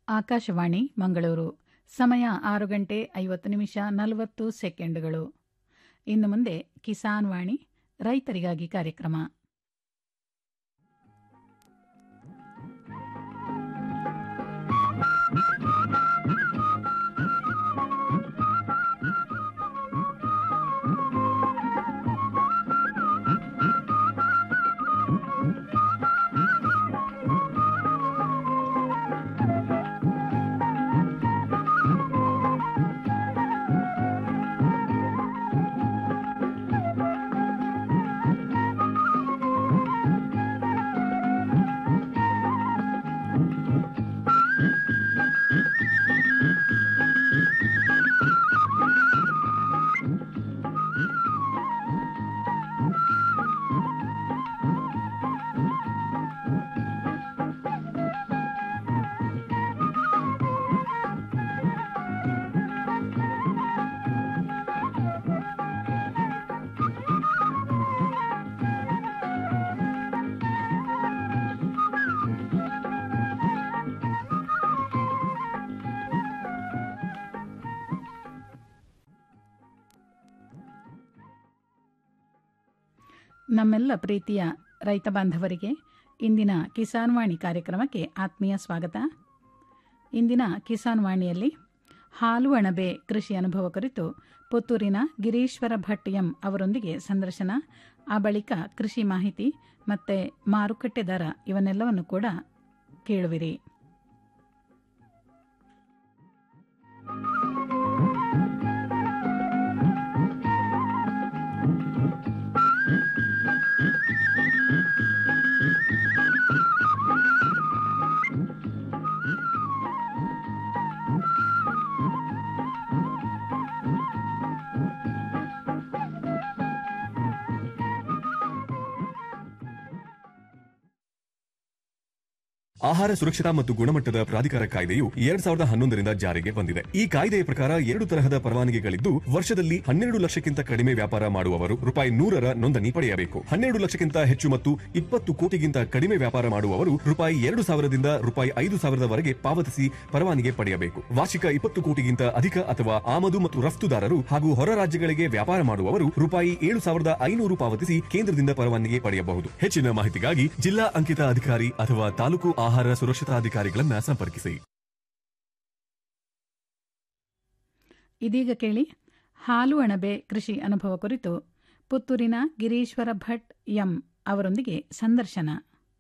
ಆಕಾಶವಾಣಿ ಮಂಗಳೂರು ಸಮಯ ಆರು ಗಂಟೆ ಐವತ್ತು ನಿಮಿಷ ನಲವತ್ತು ಸೆಕೆಂಡುಗಳು ಇನ್ನು ಮುಂದೆ ಕಿಸಾನ್ ವಾಣಿ ರೈತರಿಗಾಗಿ ಕಾರ್ಯಕ್ರಮ ನಮ್ಮೆಲ್ಲ ಪ್ರೀತಿಯ ರೈತ ಬಾಂಧವರಿಗೆ ಇಂದಿನ ಕಿಸಾನ್ ವಾಣಿ ಕಾರ್ಯಕ್ರಮಕ್ಕೆ ಆತ್ಮೀಯ ಸ್ವಾಗತ ಇಂದಿನ ಕಿಸಾನ್ ವಾಣಿಯಲ್ಲಿ ಹಾಲು ಅಣಬೆ ಕೃಷಿ ಅನುಭವ ಕುರಿತು ಪುತ್ತೂರಿನ ಗಿರೀಶ್ವರ ಭಟ್ ಎಂ ಅವರೊಂದಿಗೆ ಸಂದರ್ಶನ ಆ ಬಳಿಕ ಕೃಷಿ ಮಾಹಿತಿ ಮತ್ತು ಮಾರುಕಟ್ಟೆ ದರ ಇವನ್ನೆಲ್ಲವನ್ನು ಕೂಡ ಕೇಳುವಿರಿ ಆಹಾರ ಸುರಕ್ಷತಾ ಮತ್ತು ಗುಣಮಟ್ಟದ ಪ್ರಾಧಿಕಾರ ಕಾಯ್ದೆಯು ಎರಡ್ ಸಾವಿರದ ಹನ್ನೊಂದರಿಂದ ಜಾರಿಗೆ ಬಂದಿದೆ ಈ ಕಾಯ್ದೆಯ ಪ್ರಕಾರ ಎರಡು ತರಹದ ಪರವಾನಗಿಗಳಿದ್ದು ವರ್ಷದಲ್ಲಿ ಹನ್ನೆರಡು ಲಕ್ಷಕ್ಕಿಂತ ಕಡಿಮೆ ವ್ಯಾಪಾರ ಮಾಡುವವರು ರೂಪಾಯಿ ನೂರರ ನೋಂದಣಿ ಪಡೆಯಬೇಕು ಹನ್ನೆರಡು ಲಕ್ಷಕ್ಕಿಂತ ಹೆಚ್ಚು ಮತ್ತು ಇಪ್ಪತ್ತು ಕೋಟಿಗಿಂತ ಕಡಿಮೆ ವ್ಯಾಪಾರ ಮಾಡುವವರು ರೂಪಾಯಿ ಎರಡು ಸಾವಿರದಿಂದ ರೂಪಾಯಿ ಐದು ಸಾವಿರದವರೆಗೆ ಪಾವತಿಸಿ ಪರವಾನಗಿ ಪಡೆಯಬೇಕು ವಾರ್ಷಿಕ ಇಪ್ಪತ್ತು ಕೋಟಿಗಿಂತ ಅಧಿಕ ಅಥವಾ ಆಮದು ಮತ್ತು ರಫ್ತುದಾರರು ಹಾಗೂ ಹೊರ ರಾಜ್ಯಗಳಿಗೆ ವ್ಯಾಪಾರ ಮಾಡುವವರು ರೂಪಾಯಿ ಏಳು ಸಾವಿರದ ಐನೂರು ಪಾವತಿಸಿ ಕೇಂದ್ರದಿಂದ ಪರವಾನಗಿ ಪಡೆಯಬಹುದು ಹೆಚ್ಚಿನ ಮಾಹಿತಿಗಾಗಿ ಜಿಲ್ಲಾ ಅಂಕಿತ ಅಧಿಕಾರಿ ಅಥವಾ ತಾಲೂಕು ಆಹಾರ ಸುರಕ್ಷತಾಧಿಕಾರಿಗಳನ್ನ ಸಂಪರ್ಕಿಸಿ ಇದೀಗ ಕೇಳಿ ಹಾಲು ಅಣಬೆ ಕೃಷಿ ಅನುಭವ ಕುರಿತು ಪುತ್ತೂರಿನ ಗಿರೀಶ್ವರ ಭಟ್ ಎಂ ಅವರೊಂದಿಗೆ ಸಂದರ್ಶನ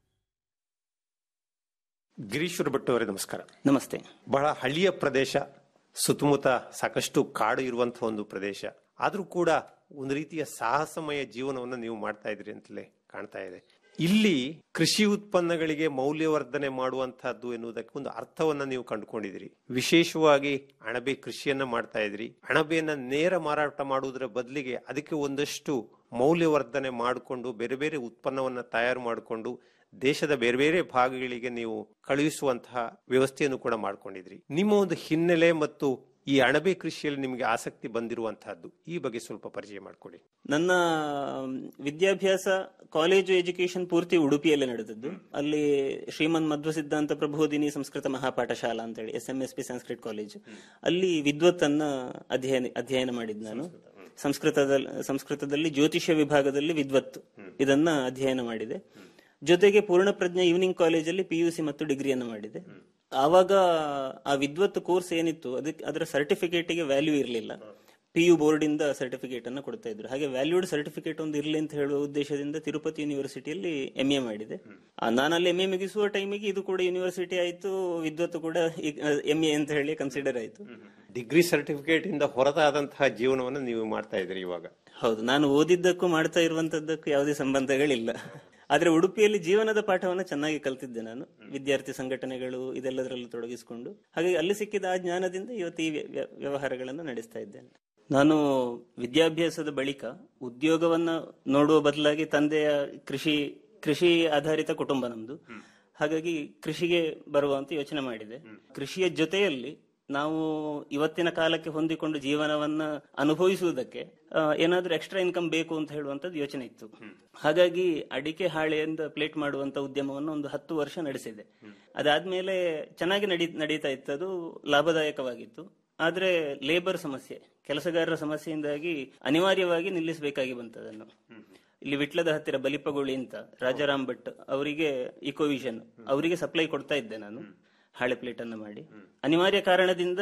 ಗಿರೀಶ್ವರ ಭಟ್ ಅವರೇ ನಮಸ್ಕಾರ ನಮಸ್ತೆ ಬಹಳ ಹಳ್ಳಿಯ ಪ್ರದೇಶ ಸುತ್ತಮುತ್ತ ಸಾಕಷ್ಟು ಕಾಡು ಇರುವಂತಹ ಒಂದು ಪ್ರದೇಶ ಆದ್ರೂ ಕೂಡ ಒಂದು ರೀತಿಯ ಸಾಹಸಮಯ ಜೀವನವನ್ನು ನೀವು ಮಾಡ್ತಾ ಇದ್ರಿ ಅಂತಲೇ ಕಾಣ್ತಾ ಇದೆ ಇಲ್ಲಿ ಕೃಷಿ ಉತ್ಪನ್ನಗಳಿಗೆ ಮೌಲ್ಯವರ್ಧನೆ ಮಾಡುವಂತಹದ್ದು ಎನ್ನುವುದಕ್ಕೆ ಒಂದು ಅರ್ಥವನ್ನ ನೀವು ಕಂಡುಕೊಂಡಿದ್ದೀರಿ ವಿಶೇಷವಾಗಿ ಅಣಬೆ ಕೃಷಿಯನ್ನ ಮಾಡ್ತಾ ಇದ್ರಿ ಅಣಬೆಯನ್ನ ನೇರ ಮಾರಾಟ ಮಾಡುವುದರ ಬದಲಿಗೆ ಅದಕ್ಕೆ ಒಂದಷ್ಟು ಮೌಲ್ಯವರ್ಧನೆ ಮಾಡಿಕೊಂಡು ಬೇರೆ ಬೇರೆ ಉತ್ಪನ್ನವನ್ನ ತಯಾರು ಮಾಡಿಕೊಂಡು ದೇಶದ ಬೇರೆ ಬೇರೆ ಭಾಗಗಳಿಗೆ ನೀವು ಕಳುಹಿಸುವಂತಹ ವ್ಯವಸ್ಥೆಯನ್ನು ಕೂಡ ಮಾಡ್ಕೊಂಡಿದ್ರಿ ನಿಮ್ಮ ಒಂದು ಹಿನ್ನೆಲೆ ಮತ್ತು ಈ ಅಣಬೆ ಕೃಷಿಯಲ್ಲಿ ನಿಮಗೆ ಆಸಕ್ತಿ ಬಂದಿರುವಂತಹದ್ದು ಈ ಬಗ್ಗೆ ಸ್ವಲ್ಪ ಪರಿಚಯ ಮಾಡಿಕೊಡಿ ನನ್ನ ವಿದ್ಯಾಭ್ಯಾಸ ಕಾಲೇಜು ಎಜುಕೇಶನ್ ಪೂರ್ತಿ ಉಡುಪಿಯಲ್ಲೇ ನಡೆದದ್ದು ಅಲ್ಲಿ ಶ್ರೀಮನ್ ಮಧ್ವ ಸಿದ್ಧಾಂತ ಪ್ರಬೋಧಿನಿ ಸಂಸ್ಕೃತ ಮಹಾಪಾಠಶಾಲಾ ಅಂತೇಳಿ S M S P Sanskrit college ಅಲ್ಲಿ ವಿದ್ವತ್ತನ್ನ ಅಧ್ಯಯನ ಅಧ್ಯಯನ ಮಾಡಿದ್ ನಾನು ಸಂಸ್ಕೃತದಲ್ಲಿ ಸಂಸ್ಕೃತದಲ್ಲಿ ಜ್ಯೋತಿಷ್ಯ ವಿಭಾಗದಲ್ಲಿ ವಿದ್ವತ್ತು ಇದನ್ನ ಅಧ್ಯಯನ ಮಾಡಿದೆ ಜೊತೆಗೆ ಪೂರ್ಣ ಪ್ರಜ್ಞಾ ಈವ್ನಿಂಗ್ ಕಾಲೇಜಲ್ಲಿ ಪಿ ಯು ಸಿ ಮತ್ತು ಡಿಗ್ರಿಯನ್ನು ಮಾಡಿದೆ ಆವಾಗ ಆ ವಿದ್ವತ್ ಕೋರ್ಸ್ ಏನಿತ್ತು ಅದಕ್ಕೆ ಅದರ ಸರ್ಟಿಫಿಕೇಟ್ಗೆ ವ್ಯಾಲ್ಯೂ ಇರಲಿಲ್ಲ ಪಿ ಯು ಬೋರ್ಡ್ ಇಂದ ಸರ್ಟಿಫಿಕೇಟ್ ಅನ್ನು ಕೊಡ್ತಾ ಇದ್ರು ಹಾಗೆ ವ್ಯಾಲ್ಯೂಡ್ ಸರ್ಟಿಫಿಕೇಟ್ ಒಂದು ಇರಲಿ ಅಂತ ಹೇಳುವ ಉದ್ದೇಶದಿಂದ ತಿರುಪತಿ ಯೂನಿವರ್ಸಿಟಿಯಲ್ಲಿ ಎಂ ಎ ಮಾಡಿದೆ ನಾನು ಅಲ್ಲಿ ಎಂ ಎ ಮುಗಿಸುವ ಟೈಮಿಗೆ ಇದು ಕೂಡ ಯೂನಿವರ್ಸಿಟಿ ಆಯ್ತು ವಿದ್ವತ್ ಕೂಡ ಎಂ ಎ ಅಂತ ಹೇಳಿ ಕನ್ಸಿಡರ್ ಆಯ್ತು ಡಿಗ್ರಿ ಸರ್ಟಿಫಿಕೇಟ್ ಇಂದ ಹೊರತಾದಂತಹ ಜೀವನವನ್ನು ನೀವು ಮಾಡ್ತಾ ಇದ್ರಿ ಇವಾಗ ಹೌದು ನಾನು ಓದಿದ್ದಕ್ಕೂ ಮಾಡ್ತಾ ಇರುವಂತದ್ದಕ್ಕೂ ಯಾವುದೇ ಸಂಬಂಧಗಳಿಲ್ಲ ಆದ್ರೆ ಉಡುಪಿಯಲ್ಲಿ ಜೀವನದ ಪಾಠವನ್ನು ಚೆನ್ನಾಗಿ ಕಲ್ತಿದ್ದೆ ನಾನು ವಿದ್ಯಾರ್ಥಿ ಸಂಘಟನೆಗಳು ಇದೆಲ್ಲದರಲ್ಲೂ ತೊಡಗಿಸಿಕೊಂಡು ಹಾಗಾಗಿ ಅಲ್ಲಿ ಸಿಕ್ಕಿದ ಆ ಜ್ಞಾನದಿಂದ ಇವತ್ತು ಈ ವ್ಯ- ವ್ಯವಹಾರಗಳನ್ನು ನಡೆಸ್ತಾ ಇದ್ದೇನೆ ನಾನು ವಿದ್ಯಾಭ್ಯಾಸದ ಬಳಿಕ ಉದ್ಯೋಗವನ್ನ ನೋಡುವ ಬದಲಾಗಿ ತಂದೆಯ ಕೃಷಿ ಕೃಷಿ ಆಧಾರಿತ ಕುಟುಂಬ ನಮ್ದು ಹಾಗಾಗಿ ಕೃಷಿಗೆ ಬರುವ ಅಂತ ಯೋಚನೆ ಮಾಡಿದೆ ಕೃಷಿಯ ಜೊತೆಯಲ್ಲಿ ನಾವು ಇವತ್ತಿನ ಕಾಲಕ್ಕೆ ಹೊಂದಿಕೊಂಡು ಜೀವನವನ್ನ ಅನುಭವಿಸುವುದಕ್ಕೆ ಆ, ಏನಾದ್ರೂ ಎಕ್ಸ್ಟ್ರಾ ಇನ್ಕಮ್ ಬೇಕು ಅಂತ ಹೇಳುವಂತದ್ದು ಯೋಚನೆ ಇತ್ತು ಹಾಗಾಗಿ ಅಡಿಕೆ ಹಾಳೆಯಿಂದ ಪ್ಲೇಟ್ ಮಾಡುವಂತ ಉದ್ಯಮವನ್ನು ಒಂದು ಹತ್ತು ವರ್ಷ ನಡೆಸಿದೆ ಅದಾದ್ಮೇಲೆ ಚೆನ್ನಾಗಿ ನಡೀ ನಡೀತಾ ಇತ್ತು ಅದು ಲಾಭದಾಯಕವಾಗಿತ್ತು ಆದ್ರೆ ಲೇಬರ್ ಸಮಸ್ಯೆ ಕೆಲಸಗಾರರ ಸಮಸ್ಯೆಯಿಂದಾಗಿ ಅನಿವಾರ್ಯವಾಗಿ ನಿಲ್ಲಿಸಬೇಕಾಗಿ ಬಂತದನ್ನು ಇಲ್ಲಿ ವಿಟ್ಲದ ಹತ್ತಿರ ಬಲಿಪಗೋಳಿ ಅಂತ ರಾಜಾರಾಮ್ ಭಟ್ ಅವರಿಗೆ ಇಕೋವಿಷನ್ ಅವರಿಗೆ ಸಪ್ಲೈ ಕೊಡ್ತಾ ಇದ್ದೆ ನಾನು ಹಾಳೆ ಪ್ಲೇಟ್ ಅನ್ನು ಮಾಡಿ ಅನಿವಾರ್ಯ ಕಾರಣದಿಂದ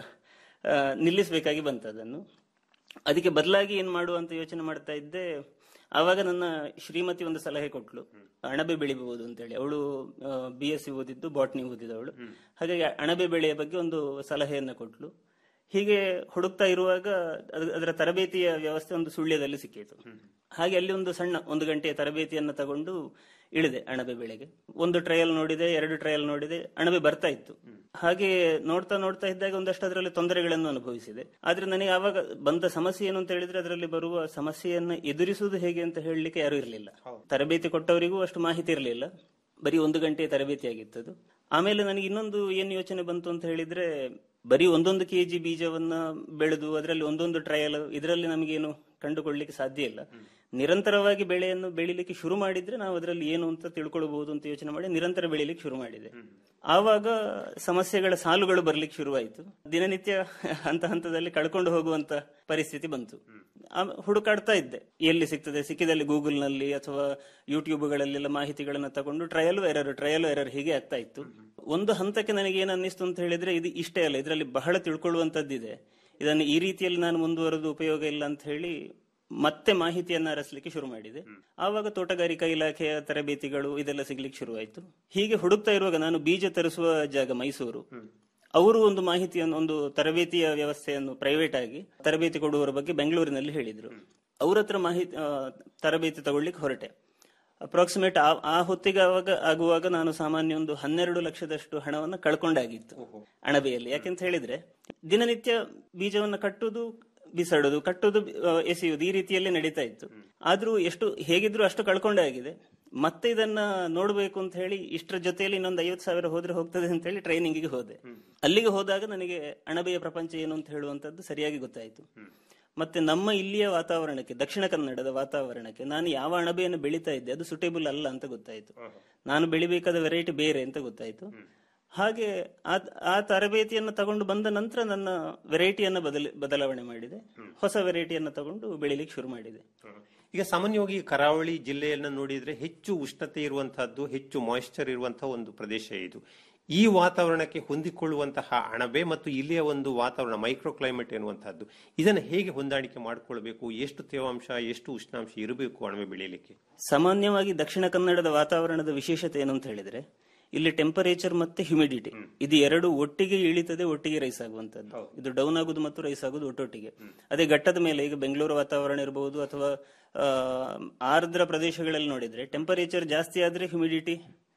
ಆ, ನಿಲ್ಲಿಸಬೇಕಾಗಿ ಬಂತದನ್ನು ಅದಕ್ಕೆ ಬದಲಾಗಿ ಏನ್ ಮಾಡುವಂತ ಯೋಚನೆ ಮಾಡ್ತಾ ಇದ್ದೆ ಆವಾಗ ನನ್ನ ಶ್ರೀಮತಿ ಒಂದು ಸಲಹೆ ಕೊಟ್ಲು ಅಣಬೆ ಬೆಳಿಬಹುದು ಅಂತೇಳಿ ಅವಳು ಬಿ ಎಸ್ ಸಿ ಓದಿದ್ದು ಬಾಟ್ನಿ ಓದಿದವಳು ಹಾಗಾಗಿ ಅಣಬೆ ಬೆಳೆಯ ಬಗ್ಗೆ ಒಂದು ಸಲಹೆಯನ್ನ ಕೊಟ್ಲು ಹೀಗೆ ಹುಡುಕ್ತಾ ಇರುವಾಗ ಅದ್- ಅದರ ತರಬೇತಿಯ ವ್ಯವಸ್ಥೆ ಒಂದು ಸುಳ್ಯದಲ್ಲಿ ಸಿಕ್ಕಿತು ಹಾಗೆ ಅಲ್ಲಿ ಒಂದು ಸಣ್ಣ ಒಂದು ಗಂಟೆಯ ತರಬೇತಿಯನ್ನ ತಗೊಂಡು ಇಳಿದೆ ಅಣಬೆ ಬೆಳೆಗೆ ಒಂದು ಟ್ರಯಲ್ ನೋಡಿದೆ ಎರಡು ಟ್ರಯಲ್ ನೋಡಿದೆ ಅಣಬೆ ಬರ್ತಾ ಇತ್ತು ಹಾಗೆ ನೋಡ್ತಾ ನೋಡ್ತಾ ಇದ್ದಾಗ ಒಂದಷ್ಟು ಅದರಲ್ಲಿ ತೊಂದರೆಗಳನ್ನು ಅನುಭವಿಸಿದೆ ಆದ್ರೆ ನನಗೆ ಆವಾಗ ಬಂದ ಸಮಸ್ಯೆ ಏನು ಅಂತ ಹೇಳಿದ್ರೆ ಅದರಲ್ಲಿ ಬರುವ ಸಮಸ್ಯೆಯನ್ನ ಎದುರಿಸುವುದು ಹೇಗೆ ಅಂತ ಹೇಳಲಿಕ್ಕೆ ಯಾರು ಇರಲಿಲ್ಲ ತರಬೇತಿ ಕೊಟ್ಟವರಿಗೂ ಅಷ್ಟು ಮಾಹಿತಿ ಇರಲಿಲ್ಲ ಬರೀ ಒಂದು ಗಂಟೆಯ ತರಬೇತಿ ಆಗಿತ್ತದು ಆಮೇಲೆ ನನಗೆ ಇನ್ನೊಂದು ಏನು ಯೋಚನೆ ಬಂತು ಅಂತ ಹೇಳಿದ್ರೆ ಬರೀ ಒಂದೊಂದು ಕೆಜಿ ಬೀಜವನ್ನ ಬೆಳೆದು ಅದರಲ್ಲಿ ಒಂದೊಂದು ಟ್ರಯಲ್ ಇದರಲ್ಲಿ ನಮಗೇನು ಕಂಡುಕೊಳ್ಳಲಿಕ್ಕೆ ಸಾಧ್ಯ ಇಲ್ಲ ನಿರಂತರವಾಗಿ ಬೆಳೆಯನ್ನು ಬೆಳಿಲಿಕ್ಕೆ ಶುರು ಮಾಡಿದ್ರೆ ನಾವು ಅದರಲ್ಲಿ ಏನು ಅಂತ ತಿಳ್ಕೊಳ್ಬಹುದು ಅಂತ ಯೋಚನೆ ಮಾಡಿ ನಿರಂತರ ಬೆಳಿಲಿಕ್ಕೆ ಶುರು ಮಾಡಿದೆ ಆವಾಗ ಸಮಸ್ಯೆಗಳ ಸಾಲುಗಳು ಬರ್ಲಿಕ್ಕೆ ಶುರುವಾಯಿತು ದಿನನಿತ್ಯ ಹಂತ ಹಂತದಲ್ಲಿ ಕಳ್ಕೊಂಡು ಹೋಗುವಂತ ಪರಿಸ್ಥಿತಿ ಬಂತು ಆಮ್- ಹುಡುಕಾಡ್ತಾ ಇದ್ದೆ ಎಲ್ಲಿ ಸಿಗ್ತದೆ ಸಿಕ್ಕಿದಲ್ಲಿ ಗೂಗಲ್ ನಲ್ಲಿ ಅಥವಾ ಯೂಟ್ಯೂಬ್ ಗಳಲ್ಲೆಲ್ಲ ಮಾಹಿತಿಗಳನ್ನ ತಗೊಂಡು ಟ್ರಯಲ್ ಎರರ್ ಟ್ರಯಲ್ ಎರರ್ ಹೀಗೆ ಆಗ್ತಾ ಇತ್ತು ಒಂದು ಹಂತಕ್ಕೆ ನನಗೆ ಏನ್ ಅನ್ನಿಸ್ತು ಅಂತ ಹೇಳಿದ್ರೆ ಇದು ಇಷ್ಟೇ ಅಲ್ಲ ಇದರಲ್ಲಿ ಬಹಳ ತಿಳ್ಕೊಳ್ಳುವಂತದ್ದಿದೆ ಇದನ್ನು ಈ ರೀತಿಯಲ್ಲಿ ನಾನು ಮುಂದುವರೆದು ಉಪಯೋಗ ಇಲ್ಲ ಅಂತ ಹೇಳಿ ಮತ್ತೆ ಮಾಹಿತಿಯನ್ನ ಅರಸಲಿಕ್ಕೆ ಶುರು ಮಾಡಿದೆ ಆವಾಗ ತೋಟಗಾರಿಕಾ ಇಲಾಖೆಯ ತರಬೇತಿಗಳು ಇದೆಲ್ಲ ಸಿಗ್ಲಿಕ್ಕೆ ಶುರುವಾಯಿತು ಹೀಗೆ ಹುಡುಕ್ತಾ ಇರುವಾಗ ನಾನು ಬೀಜ ತರಿಸುವ ಜಾಗ ಮೈಸೂರು ಅವರು ಒಂದು ಮಾಹಿತಿಯನ್ನು ಒಂದು ತರಬೇತಿಯ ವ್ಯವಸ್ಥೆಯನ್ನು ಪ್ರೈವೇಟ್ ಆಗಿ ತರಬೇತಿ ಕೊಡುವವರ ಬಗ್ಗೆ ಬೆಂಗಳೂರಿನಲ್ಲಿ ಹೇಳಿದ್ರು ಅವ್ರ ಹತ್ರ ಮಾಹಿತಿ ಆ, ತರಬೇತಿ ತಗೊಳ್ಳಿಕ್ಕೆ ಹೊರಟೆ ಅಪ್ರಾಕ್ಸಿಮೇಟ್ ಆ ಹೊತ್ತಿಗೆ ಆವಾಗ ಆಗುವಾಗ ನಾನು ಸಾಮಾನ್ಯ ಒಂದು ಹನ್ನೆರಡು ಲಕ್ಷದಷ್ಟು ಹಣವನ್ನು ಕಳ್ಕೊಂಡಾಗಿತ್ತು ಅಣಬೆಯಲ್ಲಿ ಯಾಕೆಂತ ಹೇಳಿದ್ರೆ ದಿನನಿತ್ಯ ಬೀಜವನ್ನು ಕಟ್ಟುದು ಬಿಸಾಡುದು ಕಟ್ಟುದು ಆ, ಎಸೆಯುವುದು ಈ ರೀತಿಯಲ್ಲಿ ನಡೀತಾ ಇತ್ತು ಆದ್ರೂ ಎಷ್ಟು ಹೇಗಿದ್ರು ಅಷ್ಟು ಕಳ್ಕೊಂಡೇ ಆಗಿದೆ ಮತ್ತೆ ಇದನ್ನ ನೋಡ್ಬೇಕು ಅಂತ ಹೇಳಿ ಇಷ್ಟರ ಜೊತೆಯಲ್ಲಿ ಇನ್ನೊಂದು ಐವತ್ತು ಸಾವಿರ ಹೋದ್ರೆ ಹೋಗ್ತದೆ ಅಂತ ಹೇಳಿ ಟ್ರೈನಿಂಗಿಗೆ ಹೋದೆ ಅಲ್ಲಿಗೆ ಹೋದಾಗ ನನಗೆ ಅಣಬೆಯ ಪ್ರಪಂಚ ಏನು ಅಂತ ಹೇಳುವಂತದ್ದು ಸರಿಯಾಗಿ ಗೊತ್ತಾಯಿತು ಮತ್ತೆ ನಮ್ಮ ಇಲ್ಲಿಯ ವಾತಾವರಣಕ್ಕೆ ದಕ್ಷಿಣ ಕನ್ನಡದ ವಾತಾವರಣಕ್ಕೆ ನಾನು ಯಾವ ಅಣಬೆಯನ್ನು ಬೆಳೀತಾ ಇದ್ದೆ ಅದು ಸುಟೇಬಲ್ ಅಲ್ಲ ಅಂತ ಗೊತ್ತಾಯ್ತು ನಾನು ಬೆಳಿಬೇಕಾದ ವೆರೈಟಿ ಬೇರೆ ಅಂತ ಗೊತ್ತಾಯ್ತು ಹಾಗೆ ಆ- ಆ ತರಬೇತಿಯನ್ನು ತಗೊಂಡು ಬಂದ ನಂತರ ನನ್ನ ವೆರೈಟಿಯನ್ನು ಬದಲ ಬದಲಾವಣೆ ಮಾಡಿದೆ ಹೊಸ ವೆರೈಟಿಯನ್ನು ತಗೊಂಡು ಬೆಳಿಲಿಕ್ಕೆ ಶುರು ಮಾಡಿದೆ ಈಗ ಸಾಮಾನ್ಯವಾಗಿ ಕರಾವಳಿ ಜಿಲ್ಲೆಯನ್ನು ನೋಡಿದ್ರೆ ಹೆಚ್ಚು ಉಷ್ಣತೆ ಇರುವಂತಹದ್ದು ಹೆಚ್ಚು ಮಾಯಿಶ್ಚರ್ ಇರುವಂತಹ ಒಂದು ಪ್ರದೇಶ ಇದು ಈ ವಾತಾವರಣಕ್ಕೆ ಹೊಂದಿಕೊಳ್ಳುವಂತಹ ಅಣಬೆ ಮತ್ತು ಇಲ್ಲಿಯ ಒಂದು ವಾತಾವರಣ ಮೈಕ್ರೋ ಕ್ಲೈಮೇಟ್ ಎನ್ನುವಂತಹದ್ದು ಇದನ್ನು ಹೇಗೆ ಹೊಂದಾಣಿಕೆ ಮಾಡಿಕೊಳ್ಬೇಕು ಎಷ್ಟು ತೇವಾಂಶ ಎಷ್ಟು ಉಷ್ಣಾಂಶ ಇರಬೇಕು ಅಣಬೆ ಬೆಳೆಯಲಿಕ್ಕೆ ಸಾಮಾನ್ಯವಾಗಿ ದಕ್ಷಿಣ ಕನ್ನಡದ ವಾತಾವರಣದ ವಿಶೇಷತೆ ಏನು ಅಂತ ಹೇಳಿದ್ರೆ ಇಲ್ಲಿ ಟೆಂಪರೇಚರ್ ಮತ್ತೆ ಹ್ಯುಮಿಡಿಟಿ ಇದು ಎರಡು ಒಟ್ಟಿಗೆ ಇಳಿತದೆ ಒಟ್ಟಿಗೆ ರೈಸ್ ಆಗುವಂತದ್ದು ಇದು ಡೌನ್ ಆಗುದು ಮತ್ತು ರೈಸ್ ಆಗುದು ಒಟ್ಟೊಟ್ಟಿಗೆ ಅದೇ ಘಟ್ಟದ ಮೇಲೆ ಈಗ ಬೆಂಗಳೂರು ವಾತಾವರಣ ಇರಬಹುದು ಅಥವಾ ಆ, ಆರ್ದ್ರ ಪ್ರದೇಶಗಳಲ್ಲಿ ನೋಡಿದ್ರೆ ಟೆಂಪರೇಚರ್ ಜಾಸ್ತಿ ಆದ್ರೆ ಹ್ಯುಮಿಡಿಟಿ